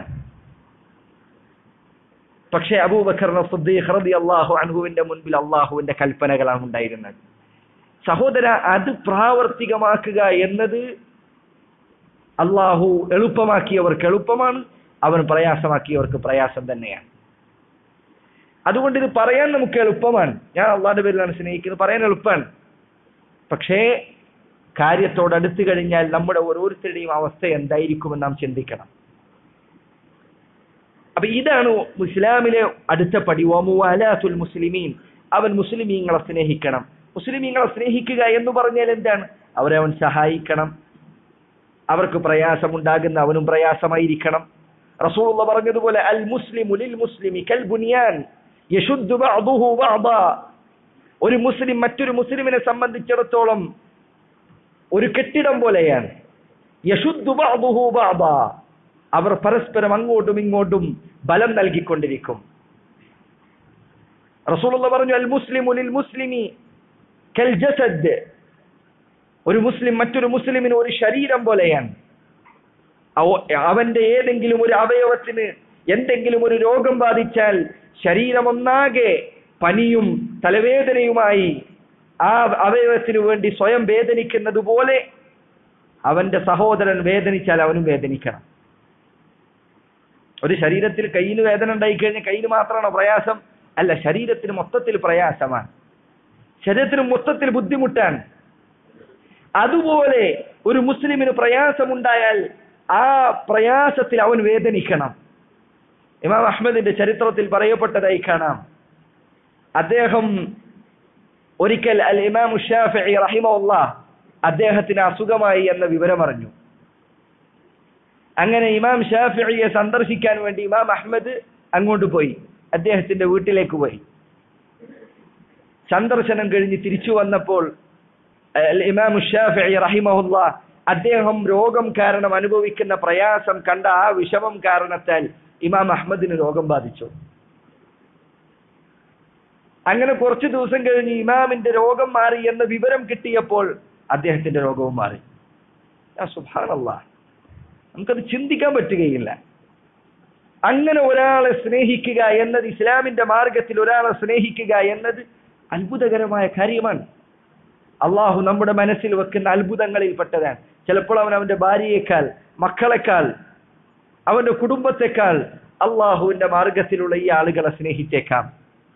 പക്ഷേ അബൂബക്കർ സിദ്ദീഖ് റളിയല്ലാഹു അൻഹുവിന്റെ മുൻപിൽ അള്ളാഹുവിന്റെ കൽപ്പനകളാണ് ഉണ്ടായിരുന്നത് സഹോദര അത് പ്രാവർത്തികമാക്കുക എന്നത് അള്ളാഹു എളുപ്പമാക്കിയവർക്ക് എളുപ്പമാണ് അവൻ പ്രയാസമാക്കിയവർക്ക് പ്രയാസം തന്നെയാണ് അതുകൊണ്ട് ഇത് പറയാൻ നമുക്ക് എളുപ്പമാണ് ഞാൻ അള്ളാഹിന്റെ പേരിലാണ് സ്നേഹിക്കുന്നത് പറയാൻ എളുപ്പമാണ് പക്ഷേ കാര്യത്തോട് അടുത്തു കഴിഞ്ഞാൽ നമ്മുടെ ഓരോരുത്തരുടെയും അവസ്ഥ എന്തായിരിക്കുമെന്ന് നാം ചിന്തിക്കണം അപ്പൊ ഇതാണ് ഇസ്ലാമിലെ അടുത്ത പടി വമുവാലാത്തുൽ മുസ്ലിമീൻ അവൻ മുസ്ലിമീങ്ങളെ സ്നേഹിക്കണം മുസ്ലിമീങ്ങളെ സ്നേഹിക്കുക എന്ന് പറഞ്ഞാൽ എന്താണ് അവരെ അവൻ സഹായിക്കണം അവർക്ക് പ്രയാസമുണ്ടാകുന്ന അവനും പ്രയാസമായിരിക്കണം റസൂലുള്ള പറഞ്ഞതുപോലെ അൽ മുസ്ലിമു ലിൽ മുസ്ലിമി കൽ ബുനിയാൻ യശുദ്ദു ബഅദുഹു ബഅദാ ഒരു മുസ്ലിം മറ്റൊരു മുസ്ലിമിനെ സംബന്ധിച്ചിടത്തോളം ഒരു കെട്ടിടം പോലെയാണ് യശുദ്ദു ബഅദുഹു ബഅദാ അവർ പരസ്പരം അങ്ങോട്ടും ഇങ്ങോട്ടും ബലം നൽകിക്കൊണ്ടിരിക്കും റസൂലുള്ള പറഞ്ഞു അൽ മുസ്ലിമു ലിൽ മുസ്ലിമി കൽ ജസദ് ഒരു മുസ്ലിം മറ്റൊരു മുസ്ലിമിന് ഒരു ശരീരം പോലെയാണ് അവ- അവന്റെ ഏതെങ്കിലും ഒരു അവയവത്തിന് എന്തെങ്കിലും ഒരു രോഗം ബാധിച്ചാൽ ശരീരം ഒന്നാകെ പനിയും തലവേദനയുമായി ആ അവയവത്തിനു വേണ്ടി സ്വയം വേദനിക്കുന്നത് പോലെ അവന്റെ സഹോദരൻ വേദനിച്ചാൽ അവനും വേദനിക്കണം ഒരു ശരീരത്തിൽ കയ്യിൽ വേദന ഉണ്ടായി കഴിഞ്ഞാൽ കയ്യിൽ മാത്രമാണോ പ്രയാസം അല്ല ശരീരത്തിന് മൊത്തത്തിൽ പ്രയാസമാണ് ശരീരത്തിന് മൊത്തത്തിൽ ബുദ്ധിമുട്ടാണ് അതുപോലെ ഒരു മുസ്ലിമിന് പ്രയാസമുണ്ടായാൽ ആ പ്രയാസത്തിൽ അവൻ വേദനിക്കണം ഇമാം അഹമ്മദിന്റെ ചരിത്രത്തിൽ പറയപ്പെട്ടതായി കാണാം അദ്ദേഹം ഒരിക്കൽ അൽ ഇമാം ഷാഫി റഹിമുള്ള അദ്ദേഹത്തിന് അസുഖമായി എന്ന വിവരം അറിഞ്ഞു അങ്ങനെ ഇമാം ഷാഫിയെ സന്ദർശിക്കാൻ വേണ്ടി ഇമാം അഹമ്മദ് അങ്ങോട്ട് പോയി അദ്ദേഹത്തിന്റെ വീട്ടിലേക്ക് പോയി സന്ദർശനം കഴിഞ്ഞ് തിരിച്ചു വന്നപ്പോൾ അൽ ഇമാം ഷാഫി റഹിമഹുല്ല അദ്ദേഹം രോഗം കാരണം അനുഭവിക്കുന്ന പ്രയാസം കണ്ട ആ വിഷമം കാരണത്താൽ ഇമാം അഹമ്മദിന് രോഗം ബാധിച്ചു അങ്ങനെ കുറച്ചു ദിവസം കഴിഞ്ഞ് ഇമാമിന്റെ രോഗം മാറി എന്ന വിവരം കിട്ടിയപ്പോൾ അദ്ദേഹത്തിന്റെ രോഗവും മാറി സുഭാനല്ലാ നമുക്കത് ചിന്തിക്കാൻ പറ്റുകയില്ല അങ്ങനെ ഒരാളെ സ്നേഹിക്കുക എന്നത് ഇസ്ലാമിന്റെ മാർഗത്തിൽ ഒരാളെ സ്നേഹിക്കുക എന്നത് അത്ഭുതകരമായ കാര്യമാണ് അള്ളാഹു നമ്മുടെ മനസ്സിൽ വെക്കുന്ന അത്ഭുതങ്ങളിൽ പെട്ടതാണ് ചിലപ്പോൾ അവൻ അവന്റെ ഭാര്യയേക്കാൾ മക്കളെക്കാൾ അവന്റെ കുടുംബത്തെക്കാൾ അള്ളാഹുവിന്റെ മാർഗത്തിലുള്ള ഈ ആളുകളെ സ്നേഹിച്ചേക്കാം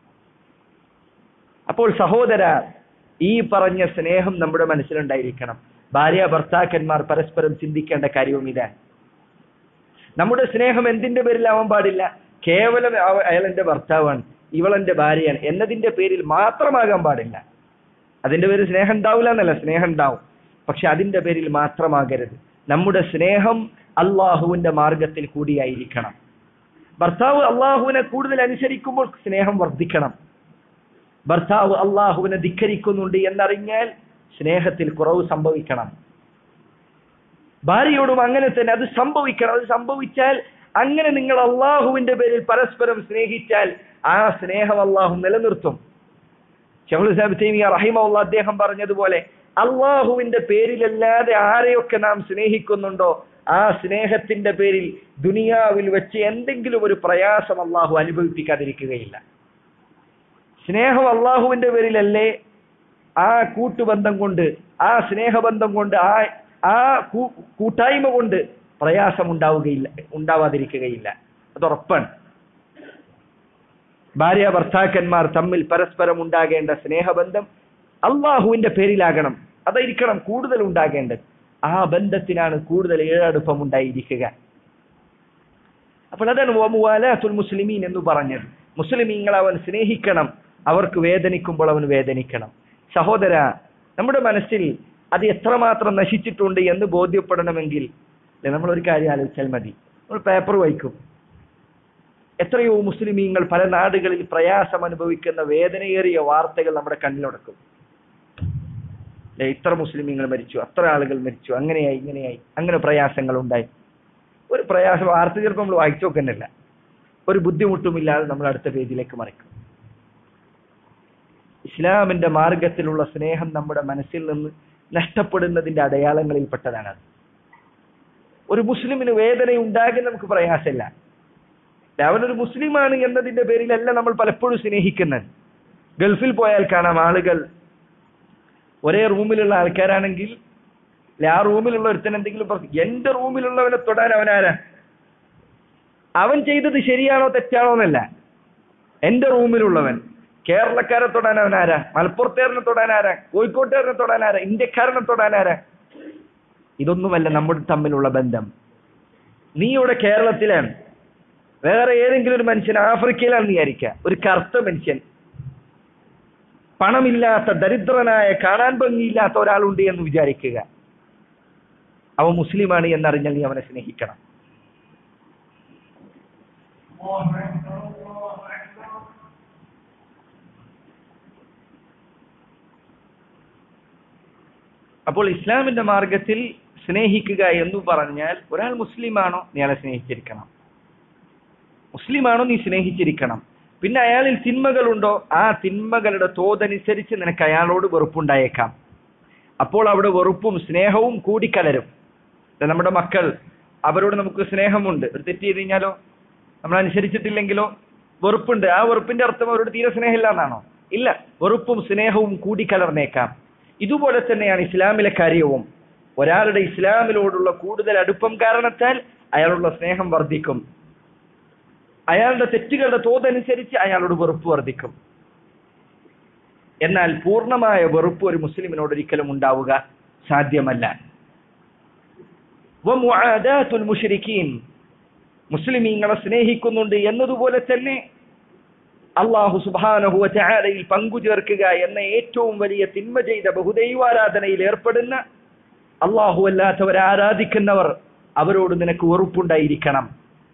അപ്പോൾ സഹോദര ഈ പറഞ്ഞ സ്നേഹം നമ്മുടെ മനസ്സിലുണ്ടായിരിക്കണം ഭാര്യ ഭർത്താക്കന്മാർ പരസ്പരം ചിന്തിക്കേണ്ട കാര്യവും ഇതാണ് നമ്മുടെ സ്നേഹം എന്തിന്റെ പേരിലാവാൻ പാടില്ല കേവലം അവ- അയാൾ എന്റെ ഭർത്താവാണ് ഇവളെന്റെ ഭാര്യയാണ് എന്നതിന്റെ പേരിൽ മാത്രമാകാൻ പാടില്ല അതിന്റെ പേരിൽ സ്നേഹം ഉണ്ടാവില്ല എന്നല്ല സ്നേഹം ഉണ്ടാവും പക്ഷെ അതിന്റെ പേരിൽ മാത്രമാകരുത് നമ്മുടെ സ്നേഹം അള്ളാഹുവിന്റെ മാർഗത്തിൽ കൂടിയായിരിക്കണം ഭർത്താവ് അള്ളാഹുവിനെ കൂടുതൽ അനുസരിക്കുമ്പോൾ സ്നേഹം വർദ്ധിക്കണം ഭർത്താവ് അള്ളാഹുവിനെ ധിക്കരിക്കുന്നുണ്ട് എന്നറിഞ്ഞാൽ സ്നേഹത്തിൽ കുറവ് സംഭവിക്കണം ഭാര്യയോടും അങ്ങനെ തന്നെ അത് സംഭവിക്കണം അത് സംഭവിച്ചാൽ അങ്ങനെ നിങ്ങൾ അള്ളാഹുവിന്റെ പേരിൽ പരസ്പരം സ്നേഹിച്ചാൽ ആ സ്നേഹം അള്ളാഹു നിലനിർത്തും ഷഹുൽ സാബ് തൈമിയ റഹിമുള്ള അദ്ദേഹം പറഞ്ഞതുപോലെ അള്ളാഹുവിന്റെ പേരിലല്ലാതെ ആരെയൊക്കെ നാം സ്നേഹിക്കുന്നുണ്ടോ ആ സ്നേഹത്തിന്റെ പേരിൽ ദുനിയാവിൽ വെച്ച് എന്തെങ്കിലും ഒരു പ്രയാസം അള്ളാഹു അനുഭവിപ്പിക്കാതിരിക്കുകയില്ല സ്നേഹം അള്ളാഹുവിന്റെ പേരിലല്ലേ ആ കൂട്ടുബന്ധം കൊണ്ട് ആ സ്നേഹബന്ധം കൊണ്ട് ആ ആ കൂ- കൂട്ടായ്മ കൊണ്ട് പ്രയാസം ഉണ്ടാവുകയില്ല ഉണ്ടാവാതിരിക്കുകയില്ല അത് ഉറപ്പാണ് ഭാര്യ ഭർത്താക്കന്മാർ തമ്മിൽ പരസ്പരം ഉണ്ടാകേണ്ട സ്നേഹബന്ധം അള്ളാഹുവിന്റെ പേരിലാകണം അതായിരിക്കണം കൂടുതൽ ഉണ്ടാകേണ്ടത് ആ ബന്ധത്തിനാണ് കൂടുതൽ ഏഴടുപ്പം ഉണ്ടായിരിക്കുക അപ്പോൾ അതാണ് വമുവാലാത്തുൽ മുസ്ലിമീൻ എന്ന് പറഞ്ഞത് മുസ്ലിമീങ്ങൾ അവൻ സ്നേഹിക്കണം അവർക്ക് വേദനിക്കുമ്പോൾ അവൻ വേദനിക്കണം സഹോദര നമ്മുടെ മനസ്സിൽ അത് എത്രമാത്രം നശിച്ചിട്ടുണ്ട് എന്ന് ബോധ്യപ്പെടണമെങ്കിൽ അല്ലെ, നമ്മൾ ഒരു കാര്യം ആലോചിച്ചാൽ മതി നമ്മൾ പേപ്പർ വായിക്കും എത്രയോ മുസ്ലിമീങ്ങൾ പല നാടുകളിൽ പ്രയാസം അനുഭവിക്കുന്ന വേദനയേറിയ വാർത്തകൾ നമ്മുടെ കണ്ണിലുടക്കും അല്ലെ, ഇത്ര മുസ്ലിമീങ്ങൾ മരിച്ചു അത്ര ആളുകൾ മരിച്ചു അങ്ങനെയായി ഇങ്ങനെയായി അങ്ങനെ പ്രയാസങ്ങൾ ഉണ്ടായി ഒരു പ്രയാസം വാർത്ത ചിലപ്പോൾ നമ്മൾ വായിച്ചു നോക്കുന്നില്ല ഒരു ബുദ്ധിമുട്ടുമില്ലാതെ നമ്മൾ അടുത്ത പേജിലേക്ക് മറിക്കും ഇസ്ലാമിന്റെ മാർഗത്തിലുള്ള സ്നേഹം നമ്മുടെ മനസ്സിൽ നിന്ന് നഷ്ടപ്പെടുന്നതിന്റെ അടയാളങ്ങളിൽ പെട്ടതാണ് അത് ഒരു മുസ്ലിമിന് വേദന ഉണ്ടാകാൻ നമുക്ക് പ്രയാസമില്ല അവനൊരു മുസ്ലിമാണ് എന്നതിന്റെ പേരിലല്ല നമ്മൾ പലപ്പോഴും സ്നേഹിക്കുന്നത് ഗൾഫിൽ പോയാൽ കാണാം ആളുകൾ ഒരേ റൂമിലുള്ള ആൾക്കാരാണെങ്കിൽ അല്ലെ ആ റൂമിലുള്ള ഒരുത്തൻ എന്തെങ്കിലും പറഞ്ഞു എന്റെ റൂമിലുള്ളവനെ തൊടാൻ അവനാരാ അവൻ ചെയ്തത് ശരിയാണോ തെറ്റാണോ എന്നല്ല എന്റെ റൂമിലുള്ളവൻ കേരളക്കാരെ തൊടാൻ അവനാരാ മലപ്പുറത്തേറിനെ തൊടാൻ ആരാ കോഴിക്കോട്ടുകാരനെ തൊടാൻ ആരാ ഇന്ത്യക്കാരനെ തൊടാൻ ആരാ ഇതൊന്നുമല്ല നമ്മുടെ തമ്മിലുള്ള ബന്ധം നീ ഇവിടെ കേരളത്തിലാണ് വേറെ ഏതെങ്കിലും ഒരു മനുഷ്യൻ ആഫ്രിക്കയിലാണെന്ന് വിചാരിക്കുക ഒരു കറുത്ത മനുഷ്യൻ പണമില്ലാത്ത ദരിദ്രനായ കാണാൻ ഭംഗിയില്ലാത്ത ഒരാളുണ്ട് എന്ന് വിചാരിക്കുക അവൻ മുസ്ലിമാണ് എന്നറിഞ്ഞാൽ നീ അവനെ സ്നേഹിക്കണം അപ്പോൾ ഇസ്ലാമിന്റെ മാർഗത്തിൽ സ്നേഹിക്കുക എന്ന് പറഞ്ഞാൽ ഒരാൾ മുസ്ലിമാണോ നീ അയാളെ സ്നേഹിച്ചിരിക്കണം മുസ്ലിമാണോ നീ സ്നേഹിച്ചിരിക്കണം പിന്നെ അയാളിൽ തിന്മകളുണ്ടോ ആ തിന്മകളുടെ തോതനുസരിച്ച് നിനക്ക് അയാളോട് വെറുപ്പുണ്ടായേക്കാം അപ്പോൾ അവിടെ വെറുപ്പും സ്നേഹവും കൂടിക്കലരും ഇത് നമ്മുടെ മക്കൾ അവരോട് നമുക്ക് സ്നേഹമുണ്ട് ഒരു തെറ്റ് ചെയ്ത് കഴിഞ്ഞാലോ നമ്മൾ അനുസരിച്ചിട്ടില്ലെങ്കിലോ വെറുപ്പുണ്ട് ആ വെറുപ്പിന്റെ അർത്ഥം അവരോട് തീരെ സ്നേഹമില്ല എന്നാണോ ഇല്ല വെറുപ്പും സ്നേഹവും കൂടിക്കലർന്നേക്കാം ഇതുപോലെ തന്നെയാണ് ഇസ്ലാമിലെ കാര്യവും ഒരാളുടെ ഇസ്ലാമിലോടുള്ള കൂടുതൽ അടുപ്പം കാരണത്താൽ അയാളുള്ള സ്നേഹം വർദ്ധിക്കും അയാളുടെ തെറ്റുകളുടെ തോതനുസരിച്ച് അയാളോട് വെറുപ്പ് വർദ്ധിക്കും എന്നാൽ പൂർണ്ണമായ വെറുപ്പ് ഒരു മുസ്ലിമിനോട് ഒരിക്കലും ഉണ്ടാവുക സാധ്യമല്ല വമുആദാത്തുൽ മുശ്രിക്കീൻ മുസ്ലിമീങ്ങളെ സ്നേഹിക്കുന്നുണ്ട് എന്നതുപോലെ തന്നെ അള്ളാഹു സുബാനഹു ചാരയിൽ പങ്കുചേർക്കുക എന്ന ഏറ്റവും വലിയ തിന്മ ചെയ്ത ബഹുദൈവാരാധനയിൽ ഏർപ്പെടുന്ന അള്ളാഹു അല്ലാത്തവരെ ആരാധിക്കുന്നവർ അവരോട് നിനക്ക് വെറുപ്പുണ്ടായിരിക്കണം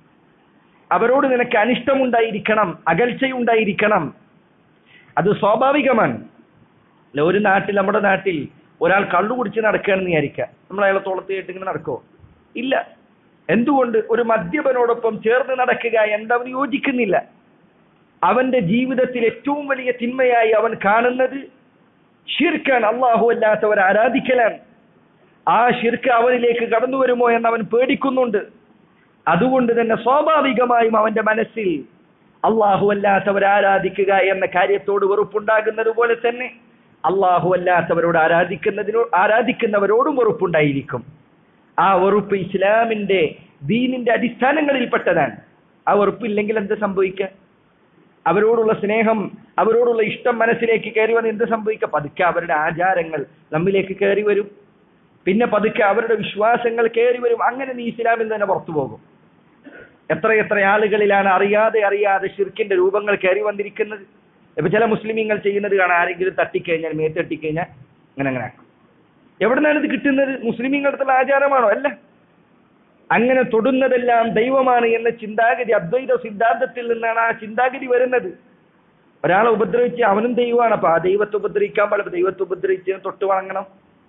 അവരോട് നിനക്ക് അനിഷ്ടമുണ്ടായിരിക്കണം അകൽച്ചയുണ്ടായിരിക്കണം അത് സ്വാഭാവികമാണ് അല്ല ഒരു നാട്ടിൽ നമ്മുടെ നാട്ടിൽ ഒരാൾ കള്ളു കുടിച്ച് നടക്കുകയാണെന്ന് വിചാരിക്കുക നമ്മൾ അയാളെ തോളത്ത് കേട്ട് ഇങ്ങനെ നടക്കോ ഇല്ല എന്തുകൊണ്ട് ഒരു മദ്യപനോടൊപ്പം ചേർന്ന് നടക്കുക എന്നവന് യോജിക്കുന്നില്ല അവന്റെ ജീവിതത്തിൽ ഏറ്റവും വലിയ തിന്മയായി അവൻ കാണുന്നത് ഷിർക്കാണ് അള്ളാഹു അല്ലാത്തവർ ആരാധിക്കലാണ് ആ ഷിർക്ക് അവനിലേക്ക് കടന്നു വരുമോ എന്ന് അവൻ പേടിക്കുന്നുണ്ട് അതുകൊണ്ട് തന്നെ സ്വാഭാവികമായും അവന്റെ മനസ്സിൽ അള്ളാഹു അല്ലാത്തവർ ആരാധിക്കുക എന്ന കാര്യത്തോട് വെറുപ്പുണ്ടാകുന്നത് പോലെ തന്നെ അള്ളാഹു അല്ലാത്തവരോട് ആരാധിക്കുന്നതിനോ ആരാധിക്കുന്നവരോടും വെറുപ്പുണ്ടായിരിക്കും ആ വെറുപ്പ് ഇസ്ലാമിന്റെ ദീനിന്റെ അടിസ്ഥാനങ്ങളിൽപ്പെട്ടതാണ് ആ വെറുപ്പില്ലെങ്കിൽ എന്ത് സംഭവിക്കുക അവരോടുള്ള സ്നേഹം അവരോടുള്ള ഇഷ്ടം മനസ്സിലേക്ക് കയറി വന്ന് എന്ത് സംഭവിക്കുക പതുക്കെ അവരുടെ ആചാരങ്ങൾ നമ്മിലേക്ക് കയറി വരും പിന്നെ പതുക്കെ അവരുടെ വിശ്വാസങ്ങൾ കയറി വരും അങ്ങനെ നീ ഇസ്ലാമിൽ തന്നെ പുറത്തു പോകും എത്ര എത്ര ആളുകളിലാണ് അറിയാതെ അറിയാതെ ഷിർക്കിന്റെ രൂപങ്ങൾ കയറി വന്നിരിക്കുന്നത് ഇപ്പൊ ചില മുസ്ലിമീങ്ങൾ ചെയ്യുന്നത് കാണാൻ ആരെങ്കിലും തട്ടിക്കഴിഞ്ഞാൽ മേത്ത് തട്ടിക്കഴിഞ്ഞാൽ അങ്ങനെ അങ്ങനെ ആക്കും എവിടെ നിന്നാണ് ഇത് കിട്ടുന്നത് മുസ്ലിമീങ്ങളുടെ ആചാരമാണോ അല്ല അങ്ങനെ തൊടുന്നതെല്ലാം ദൈവമാണ് എന്ന ചിന്താഗതി അദ്വൈത സിദ്ധാന്തത്തിൽ നിന്നാണ് ആ ചിന്താഗതി വരുന്നത് ഒരാളെ ഉപദ്രവിച്ച് അവനും ദൈവമാണ് അപ്പൊ ആ ദൈവത്തെ ഉപദ്രവിക്കാൻ പാടില്ല ദൈവത്തെ ഉപദ്രവിച്ച് തൊട്ട് വണങ്ങണം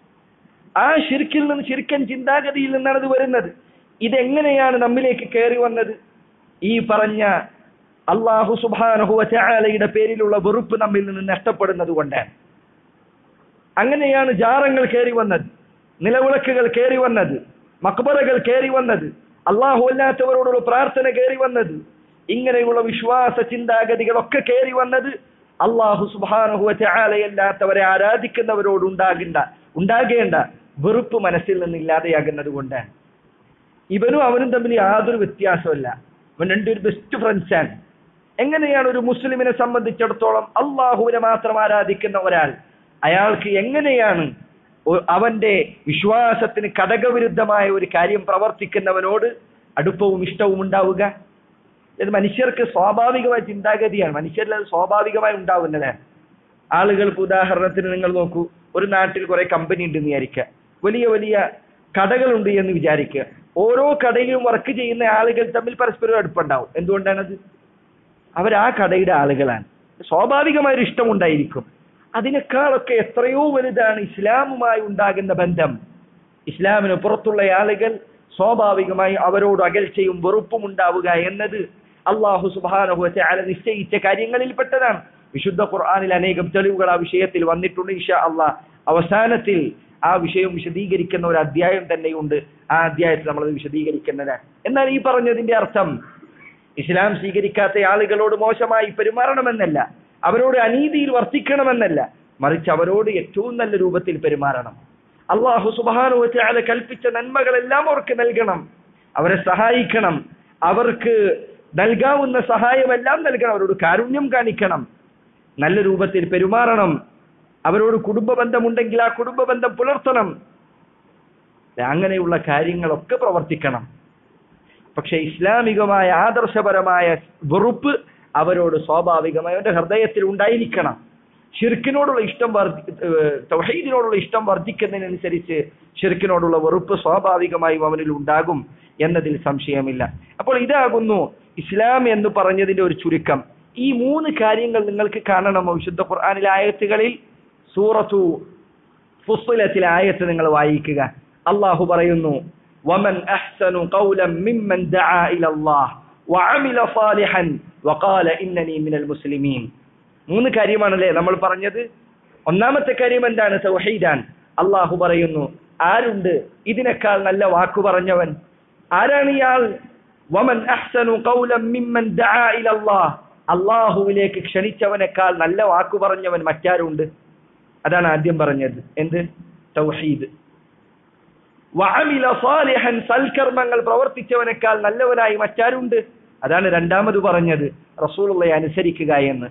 ആ ശിർക്കിൽ നിന്ന് ശിർക്കൻ ചിന്താഗതിയിൽ നിന്നാണ് ഇത് വരുന്നത് ഇതെങ്ങനെയാണ് നമ്മിലേക്ക് കയറി വന്നത് ഈ പറഞ്ഞ അള്ളാഹു സുബാനഹുവ ചാലയുടെ പേരിലുള്ള വെറുപ്പ് നമ്മിൽ നിന്ന് നഷ്ടപ്പെടുന്നത് കൊണ്ടാണ് അങ്ങനെയാണ് ജാറങ്ങൾ കയറി വന്നത് നിലവിളക്കുകൾ കയറി വന്നത് മക്ബറകൾ കയറി വന്നത് അള്ളാഹു അല്ലാത്തവരോടുള്ള പ്രാർത്ഥന കയറി വന്നത് ഇങ്ങനെയുള്ള വിശ്വാസ ചിന്താഗതികളൊക്കെ കയറി വന്നത് അള്ളാഹു സുബാനഹുവ ചാലയല്ലാത്തവരെ ആരാധിക്കുന്നവരോട് ഉണ്ടാകേണ്ട ഉണ്ടാകേണ്ട വെറുപ്പ് മനസ്സിൽ നിന്ന് ഇല്ലാതെയാകുന്നത് കൊണ്ടാണ് ഇവനും അവനും തമ്മിൽ യാതൊരു വ്യത്യാസമല്ല അവൻ രണ്ടൊരു ബെസ്റ്റ് ഫ്രണ്ട്സാണ് എങ്ങനെയാണ് ഒരു മുസ്ലിമിനെ സംബന്ധിച്ചിടത്തോളം അള്ളാഹുവിനെ മാത്രം ആരാധിക്കുന്ന ഒരാൾ അയാൾക്ക് എങ്ങനെയാണ് അവന്റെ വിശ്വാസത്തിന് കടകവിരുദ്ധമായ ഒരു കാര്യം പ്രവർത്തിക്കുന്നവനോട് അടുപ്പവും ഇഷ്ടവും ഉണ്ടാവുക ഇത് മനുഷ്യർക്ക് സ്വാഭാവികമായ ചിന്താഗതിയാണ് മനുഷ്യരിൽ അത് സ്വാഭാവികമായി ഉണ്ടാവുന്നതാണ് ആളുകൾക്ക് ഉദാഹരണത്തിന് നിങ്ങൾ നോക്കൂ ഒരു നാട്ടിൽ കുറെ കമ്പനി ഉണ്ടെന്ന് വിചാരിക്കുക വലിയ വലിയ കടകളുണ്ട് എന്ന് വിചാരിക്കുക ഓരോ കടയിലും വർക്ക് ചെയ്യുന്ന ആളുകൾ തമ്മിൽ പരസ്പരം അടുപ്പുണ്ടാവും എന്തുകൊണ്ടാണത് അവർ ആ കടയുടെ ആളുകളാണ് സ്വാഭാവികമായ ഒരു ഇഷ്ടമുണ്ടായിരിക്കും അതിനേക്കാളൊക്കെ എത്രയോ വലുതാണ് ഇസ്ലാമുമായി ഉണ്ടാകുന്ന ബന്ധം ഇസ്ലാമിന് പുറത്തുള്ള ആളുകൾ സ്വാഭാവികമായി അവരോട് അകൽച്ചയും വെറുപ്പും ഉണ്ടാവുക എന്നത് അള്ളാഹു സുബാനഹുവത്തെ അല നിശ്ചയിച്ച കാര്യങ്ങളിൽപ്പെട്ടതാണ് വിശുദ്ധ ഖുർആാനിൽ അനേകം തെളിവുകൾ ആ വിഷയത്തിൽ വന്നിട്ടുണ്ട് ഇഷ അള്ളാഹ് അവസാനത്തിൽ ആ വിഷയം വിശദീകരിക്കുന്ന ഒരു അധ്യായം തന്നെയുണ്ട് ആ അധ്യായത്തിൽ നമ്മൾ വിശദീകരിക്കുന്നതാണ് എന്നാൽ ഈ പറഞ്ഞതിന്റെ അർത്ഥം ഇസ്ലാം സ്വീകരിക്കാത്ത ആളുകളോട് മോശമായി പെരുമാറണമെന്നല്ല അവരോട് അനീതിയിൽ വർത്തിക്കണമെന്നല്ല മറിച്ച് അവരോട് ഏറ്റവും നല്ല രൂപത്തിൽ പെരുമാറണം അള്ളാഹു സുബാനുവറ്റാല കൽപ്പിച്ച നന്മകളെല്ലാം അവർക്ക് നൽകണം അവരെ സഹായിക്കണം അവർക്ക് നൽകാവുന്ന സഹായമെല്ലാം നൽകണം അവരോട് കാരുണ്യം കാണിക്കണം നല്ല രൂപത്തിൽ പെരുമാറണം അവരോട് കുടുംബ ബന്ധമുണ്ടെങ്കിൽ ആ കുടുംബ ബന്ധം പുലർത്തണം അങ്ങനെയുള്ള കാര്യങ്ങളൊക്കെ പ്രവർത്തിക്കണം പക്ഷെ ഇസ്ലാമികമായ ആദർശപരമായ വെറുപ്പ് അവരോട് സ്വാഭാവികമായി അവന്റെ ഹൃദയത്തിൽ ഉണ്ടായിരിക്കണം ഷിർക്കിനോടുള്ള ഇഷ്ടം വർദ്ധി ഏഹ് തൗഹീദിനോടുള്ള ഇഷ്ടം വർദ്ധിക്കുന്നതിനനുസരിച്ച് ഷിർക്കിനോടുള്ള വെറുപ്പ് സ്വാഭാവികമായും അവനിൽ ഉണ്ടാകും എന്നതിൽ സംശയമില്ല അപ്പോൾ ഇതാകുന്നു ഇസ്ലാം എന്ന് പറഞ്ഞതിന്റെ ഒരു ചുരുക്കം ഈ മൂന്ന് കാര്യങ്ങൾ നിങ്ങൾക്ക് കാണണം വിശുദ്ധ ഖുർആാനിലെ ആയത്തുകളിൽ സൂറത്തു ഫുസ്ലത്തിലെ ആയത്ത് നിങ്ങൾ വായിക്കുക അള്ളാഹു പറയുന്നു ومن أحسن قولا ممن دعا إلى الله وعمل صالحا وقال إنني من المسلمين മൂന്ന് കാര്യമാണല്ലേ നമ്മൾ പറഞ്ഞത് ഒന്നാമത്തെ കാര്യം എന്താണ് തൗഹീദാൻ അള്ളാഹു പറയുന്നു ആരുണ്ട് ഇതിനേക്കാൾ നല്ല വാക്കു പറഞ്ഞവൻ ആരാണ് ഇയാൾ വമൻ അഹ്സനു ഖൗലം മിമ്മൻ ദആ ഇലല്ലാഹ് അള്ളാഹുവിലേക്ക് ക്ഷണിച്ചവനേക്കാൾ നല്ല വാക്കു പറഞ്ഞവൻ മറ്റാരുണ്ട് അതാണ് ആദ്യം പറഞ്ഞത് എന്ത് തൗഹീദ് വഅമില സാലിഹൻ സൽക്കർമ്മങ്ങൾ പ്രവർത്തിച്ചവനേക്കാൾ നല്ലവനായി മറ്റാരുണ്ട് അതാണ് രണ്ടാമത് പറഞ്ഞത് റസൂലുള്ളയെ അനുസരിക്കുക എന്ന്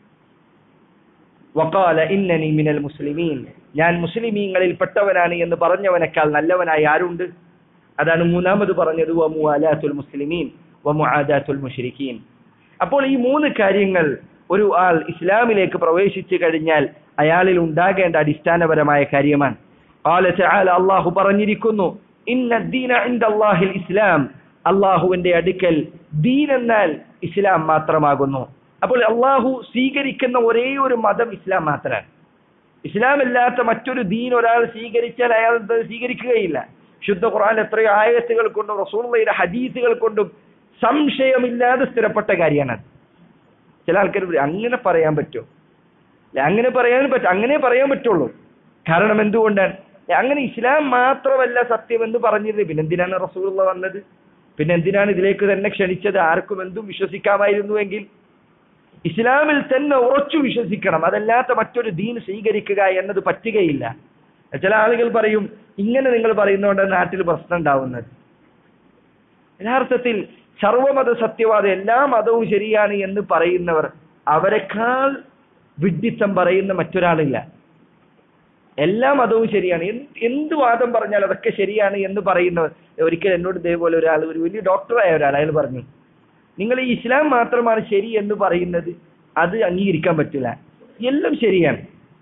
വഖാല ഇന്നനി മിനൽ മുസ്ലിമീൻ ഞാൻ മുസ്ലിമീങ്ങളിൽ പെട്ടവനാണ് എന്ന് പറഞ്ഞവനേക്കാൾ നല്ലവനായി ആരുണ്ട് അതാണ് മൂന്നാമത് പറഞ്ഞത് വമുഅലാത്തുൽ മുസ്ലിമീൻ വമുആദാത്തുൽ മുശ്രിക്കീൻ അപ്പോൾ ഈ മൂന്ന് കാര്യങ്ങൾ ഒരു ആൾ ഇസ്ലാമിലേക്ക് പ്രവേശിച്ചു കഴിഞ്ഞാൽ അയാളിൽ ഉണ്ടാകേണ്ട അടിസ്ഥാനപരമായ കാര്യമാണ് قال تعالى അള്ളാഹു പറഞ്ഞിരിക്കുന്നു ഇന്ന ദീന ഇൻദല്ലാഹിൽ ഇസ്ലാം അള്ളാഹുവിന്റെ അടുക്കൽ ദീൻ എന്നാൽ ഇസ്ലാം മാത്രമാകുന്നു അപ്പോൾ അള്ളാഹു സ്വീകരിക്കുന്ന ഒരേ ഒരു മതം ഇസ്ലാം മാത്രമാണ് ഇസ്ലാം അല്ലാത്ത മറ്റൊരു ദീൻ ഒരാൾ സ്വീകരിച്ചാൽ അയാൾ അത് സ്വീകരിക്കുകയില്ല ശുദ്ധ ഖുർആൻ എത്രയോ ആയത്തുകൾ കൊണ്ടും റസൂലുള്ളയുടെ ഹദീസുകൾ കൊണ്ടും സംശയമില്ലാതെ സ്ഥിരപ്പെട്ട കാര്യമാണ് ചില ആൾക്കാർ പറയും, അങ്ങനെ പറയാൻ പറ്റുമോ അല്ല, അങ്ങനെ പറയാൻ പറ്റും അങ്ങനെ പറയാൻ പറ്റുള്ളൂ കാരണം എന്തുകൊണ്ടാണ് അങ്ങനെ ഇസ്ലാം മാത്രമല്ല സത്യം എന്ന് പറഞ്ഞിരുന്നത് പിന്നെ എന്തിനാണ് റസൂലുള്ള വന്നത് പിന്നെ എന്തിനാണ് ഇതിലേക്ക് തന്നെ ക്ഷണിച്ചത് ആർക്കും എന്തും വിശ്വസിക്കാമായിരുന്നുവെങ്കിൽ ഇസ്ലാമിൽ തന്നെ ഉറച്ചു വിശ്വസിക്കണം അതല്ലാത്ത മറ്റൊരു ദീൻ സ്വീകരിക്കുക എന്നത് പറ്റുകയില്ല ചില ആളുകൾ പറയും ഇങ്ങനെ നിങ്ങൾ പറയുന്നതുകൊണ്ട് നാട്ടിൽ പ്രശ്നം ഉണ്ടാവുന്നത് യഥാർത്ഥത്തിൽ സർവമത സത്യവാദം എല്ലാ മതവും ശരിയാണ് എന്ന് പറയുന്നവർ അവരെക്കാൾ വിഡ്ഢിത്തം പറയുന്ന മറ്റൊരാളില്ല എല്ലാ മതവും ശരിയാണ് എന്ത് എന്ത് വാദം പറഞ്ഞാൽ അതൊക്കെ ശരിയാണ് എന്ന് പറയുന്നവർ ഒരിക്കൽ എന്നോട് ഇതേപോലെ ഒരാൾ ഒരു വലിയ ഡോക്ടറായ ഒരാൾ അയാൾ പറഞ്ഞു നിങ്ങൾ ഈ ഇസ്ലാം മാത്രമാണ് ശരി എന്ന് പറയുന്നത് അത് അംഗീകരിക്കാൻ പറ്റില്ല എല്ലാം ശരിയാണ്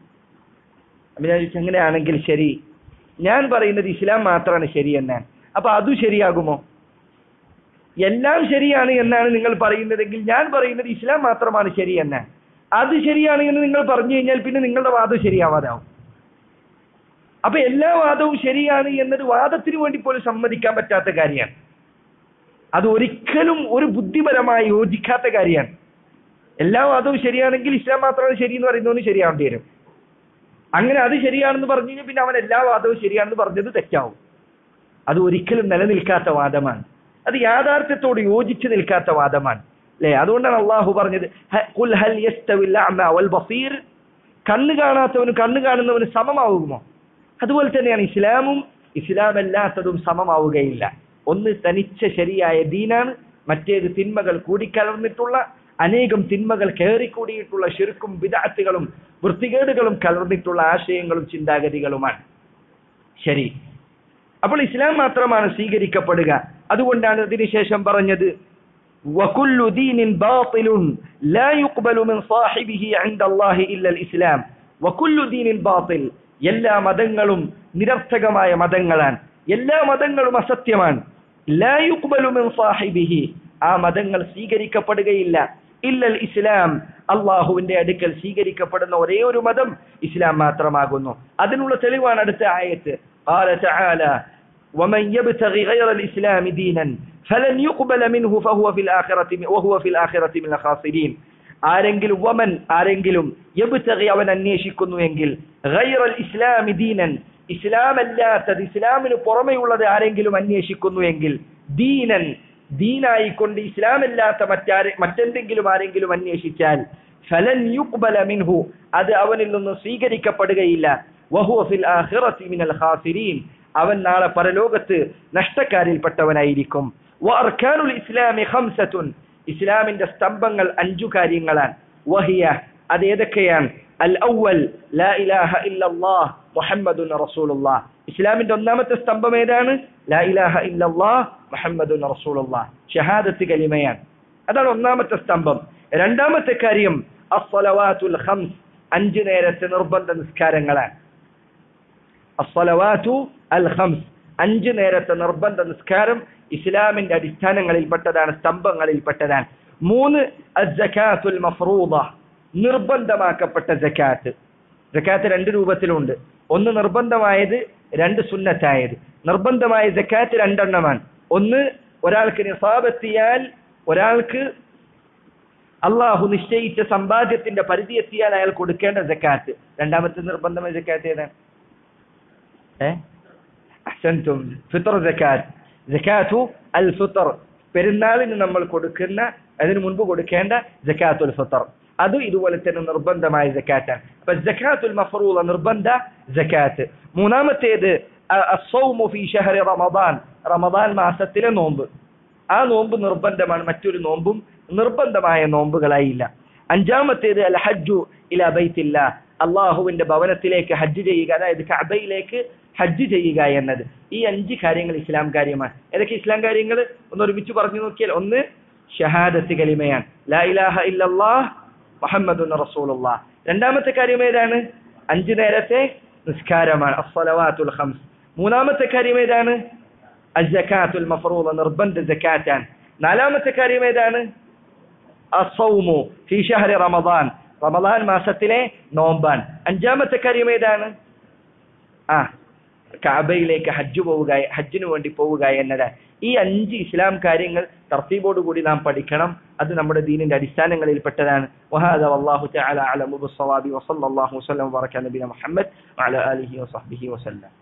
അപ്പൊ ഞാൻ ചോദിച്ചു, അങ്ങനെയാണെങ്കിൽ ശരി ഞാൻ പറയുന്നത് ഇസ്ലാം മാത്രമാണ് ശരി എന്നാണ് അപ്പൊ അതും ശരിയാകുമോ എല്ലാം ശരിയാണ് എന്നാണ് നിങ്ങൾ പറയുന്നതെങ്കിൽ ഞാൻ പറയുന്നത് ഇസ്ലാം മാത്രമാണ് ശരി എന്നാണ് അത് ശരിയാണ് എന്ന് നിങ്ങൾ പറഞ്ഞു കഴിഞ്ഞാൽ പിന്നെ നിങ്ങളുടെ വാദം ശരിയാവാതാവും അപ്പൊ എല്ലാ വാദവും ശരിയാണ് എന്നത് വാദത്തിന് വേണ്ടി പോലും സമ്മതിക്കാൻ പറ്റാത്ത കാര്യമാണ് അത് ഒരിക്കലും ഒരു ബുദ്ധിപരമായി യോജിക്കാത്ത കാര്യമാണ് എല്ലാ വാദവും ശരിയാണെങ്കിൽ ഇസ്ലാം മാത്രമാണ് ശരി എന്ന് പറയുന്നവന് ശരിയാവേണ്ടി വരും അങ്ങനെ അത് ശരിയാണെന്ന് പറഞ്ഞു കഴിഞ്ഞാൽ പിന്നെ അവൻ എല്ലാ വാദവും ശരിയാണെന്ന് പറഞ്ഞത് തെറ്റാവും അത് ഒരിക്കലും നിലനിൽക്കാത്ത വാദമാണ് അത് യാഥാർത്ഥ്യത്തോട് യോജിച്ച് നിൽക്കാത്ത വാദമാണ് അല്ലെ അതുകൊണ്ടാണ് അള്ളാഹു പറഞ്ഞത് ഹ- ഖുൽ ഹൽ യസ്തവിൽ അഅമ വൽ ബസീർ കണ്ണ് കാണാത്തവന് കണ്ണ് കാണുന്നവന് സമമാവുമോ അതുപോലെ തന്നെയാണ് ഇസ്ലാമും ഇസ്ലാം അല്ലാത്തതും സമമാവുകയില്ല ഒന്ന് തനിച്ച ശരിയായ ദീനാണ് മറ്റേത് തിന്മകൾ കൂടിക്കലർന്നിട്ടുള്ള അനേകം തിന്മകൾ കയറിക്കൂടിയിട്ടുള്ള ശിർക്കും വിദാത്തുകളും വൃത്തികേടുകളും കലർന്നിട്ടുള്ള ആശയങ്ങളും ചിന്താഗതികളുമാണ് ശരി അപ്പോൾ ഇസ്ലാം മാത്രമാണ് സ്വീകരിക്കപ്പെടുക അതുകൊണ്ടാണ് ഇതിനുശേഷം പറഞ്ഞത് وكل دين باطل لا يقبل من صاحبه عند الله إلا الإسلام وكل دين باطل എല്ലാ മതങ്ങളും നിരർത്ഥകമായ മതങ്ങളാണ് എല്ലാ മതങ്ങളും അസത്യമാണ് لا يقبل من صاحبه ആ മതങ്ങൾ സ്വീകരിക്കപ്പെടുകയില്ല ഇല്ലൽ ഇസ്ലാം അള്ളാഹുവിന്റെ അടുക്കൽ സ്വീകരിക്കപ്പെടുന്ന ഒരേ ഒരു മതം ഇസ്ലാം മാത്രമാകുന്നു അതിനുള്ള തെളിവാണ് അടുത്ത ആയത്ത് قال تعالى ومن يبتغي غير الإسلام دينا فلن يقبل منه فهو في الآخرة وهو في الآخرة من الخاسرين ആരെങ്കിലും വമൻ ആരെങ്കിലും യബ്തഗി അവൻ അന്വേഷിക്കുന്നു എങ്കിൽ ഗൈറൽ ഇസ്ലാമി ദീനൻ ഇസ്ലാം അല്ലാത്തത് ഇസ്ലാമിന് പുറമെയുള്ളത് ആരെങ്കിലും അന്വേഷിക്കുന്നു എങ്കിൽ ദീനൻ ദീനായിക്കൊണ്ട് ഇസ്ലാം അല്ലാത്ത മറ്റാരെ മറ്റെന്തെങ്കിലും ആരെങ്കിലും അന്വേഷിച്ചാൽ ഫലൻ യുക്ബല മിൻഹു അത് അവനിൽ നിന്ന് സ്വീകരിക്കപ്പെടുകയില്ല വഹുവ ഫിൽ ആഖിറതി മിനൽ ഖാസിരീൻ അവൻ നാളെ പരലോകത്ത് നഷ്ടക്കാരിൽപ്പെട്ടവനായിരിക്കും വഅർക്കാനുൽ ഇസ്ലാമി ഖംസത്തുൻ ഇസ്ലാമിന്റെ സ്തംഭങ്ങൾ അഞ്ചു കാര്യങ്ങളാണ് വഹിയ അത് ഏതൊക്കെയാണ് അൽ ഔവൽ ലാ ഇലാഹ ഇല്ലല്ലാഹ് മുഹമ്മദുൻ റസൂലുള്ളാഹ് ഇസ്ലാമിന്റെ ഒന്നാമത്തെ സ്തംഭം ഏതാണ് ലാ ഇലാഹ ഇല്ലല്ലാഹ് മുഹമ്മദുൻ റസൂലുള്ളാഹ് ഷഹാദത്ത് കലിമയാണ് അതാണ് ഒന്നാമത്തെ സ്തംഭം രണ്ടാമത്തെ കാര്യം അസ്സലവാത്തുൽ ഖംസ് അഞ്ചു നേരത്തെ നിർബന്ധ നിസ്കാരങ്ങളാണ് അസ്സലവാത്തു അൽ ഖംസ് അഞ്ചു നേരത്തെ നിർബന്ധ നിസ്കാരം ഇസ്ലാമിന്റെ അടിസ്ഥാനങ്ങളിൽപ്പെട്ടതാണ് സ്തംഭങ്ങളിൽപ്പെട്ടതാണ് മൂന്ന് അസ്സകാത്തുൽ മഫ്റൂദ നിർബന്ധമാക്കപ്പെട്ട ജക്കാത്ത് ജക്കാത്ത് രണ്ട് രൂപത്തിലുണ്ട് ഒന്ന് നിർബന്ധമായത് രണ്ട് സുന്നത്തായത് നിർബന്ധമായ ജക്കാത്ത് രണ്ടെണ്ണമാണ് ഒന്ന് ഒരാൾക്ക് നിസാബെത്തിയാൽ ഒരാൾക്ക് അള്ളാഹു നിശ്ചയിച്ച സമ്പാദ്യത്തിന്റെ പരിധി എത്തിയാൽ അയാൾ കൊടുക്കേണ്ട ജക്കാത്ത് രണ്ടാമത്തെ നിർബന്ധമായ ജക്കാത്ത് ഏതാണ് ഏ അഹ്സൻതും ഫിത്തർ ജക്കാത്ത് ജക്കാത്തു അൽ ഫിത്തർ പെരുന്നാളിന് നമ്മൾ കൊടുക്കുന്ന അതിനു മുൻപ് കൊടുക്കേണ്ട ജക്കാത്തുൽ ഫിത്തർ അത് ഇതുപോലെ തന്നെ നിർബന്ധമായ ജക്കാറ്റാണ് അപ്പൊ ജക്കാത്തുൽ മഫറൂള നിർബന്ധ ജക്കാത്ത് മൂന്നാമത്തേത് അസ്സൗമു ഫീ ഷഹറി റമദാൻ റമദാൻ മാസത്തിലെ നോമ്പ് ആ നോമ്പ് നിർബന്ധമാണ് മറ്റൊരു നോമ്പും നിർബന്ധമായ നോമ്പുകളായില്ല അഞ്ചാമത്തേത് അൽ ഹജ്ജു ഇല ബൈത്തില്ല അള്ളാഹുവിന്റെ ഭവനത്തിലേക്ക് ഹജ്ജ് ചെയ്യുക അതായത് കഅബയിലേക്ക് ഹജ്ജ് ചെയ്യുക എന്നത് ഈ അഞ്ച് കാര്യങ്ങൾ ഇസ്ലാം കാര്യമാണ് ഏതൊക്കെ ഇസ്ലാം കാര്യങ്ങൾ ഒന്ന് ഒരുമിച്ച് പറഞ്ഞു നോക്കിയാൽ ഒന്ന് ഷഹാദത്ത് കലിമയാണ് ലാ ഇലാഹ ഇല്ലല്ലാഹ് മുഹമ്മദുൻ റസൂലുള്ളാഹ് രണ്ടാമത്തെ കാര്യം ഏതാണ് അഞ്ചു നേരത്തെ നിസ്കാരമാണ് അസ്സലവാത്തുൽ ഖംസ് മൂന്നാമത്തെ കാര്യം ഏതാണ് അസ്സകാത്തുൽ മഫറൂദ നിർബന്ധ സക്കാറ്റാണ് നാലാമത്തെ കാര്യം ഏതാണ് അസൗമു ഫീ ഷഹരി റമദാൻ റമദാൻ മാസത്തിലെ നോമ്പാൻ അഞ്ചാമത്തെ കാര്യം ഏതാണ് ആ കാബയിലേക്ക് ഹജ്ജ് പോവുക ഹജ്ജിന് വേണ്ടി പോവുക എന്നതാണ് ഈ അഞ്ച് ഇസ്ലാം കാര്യങ്ങൾ തർത്തീബോട് കൂടി നാം പഠിക്കണം അത് നമ്മുടെ ദീനിന്റെ അടിസ്ഥാനങ്ങളിൽപ്പെട്ടതാണ് വഹാദ വല്ലാഹു തആല അലമു ബിസ്സവാബി വസല്ലല്ലാഹു വസല്ലം വബറക നബിന മുഹമ്മദ് വഅല ആലിഹി വസഹ്ബിഹി വസല്ലം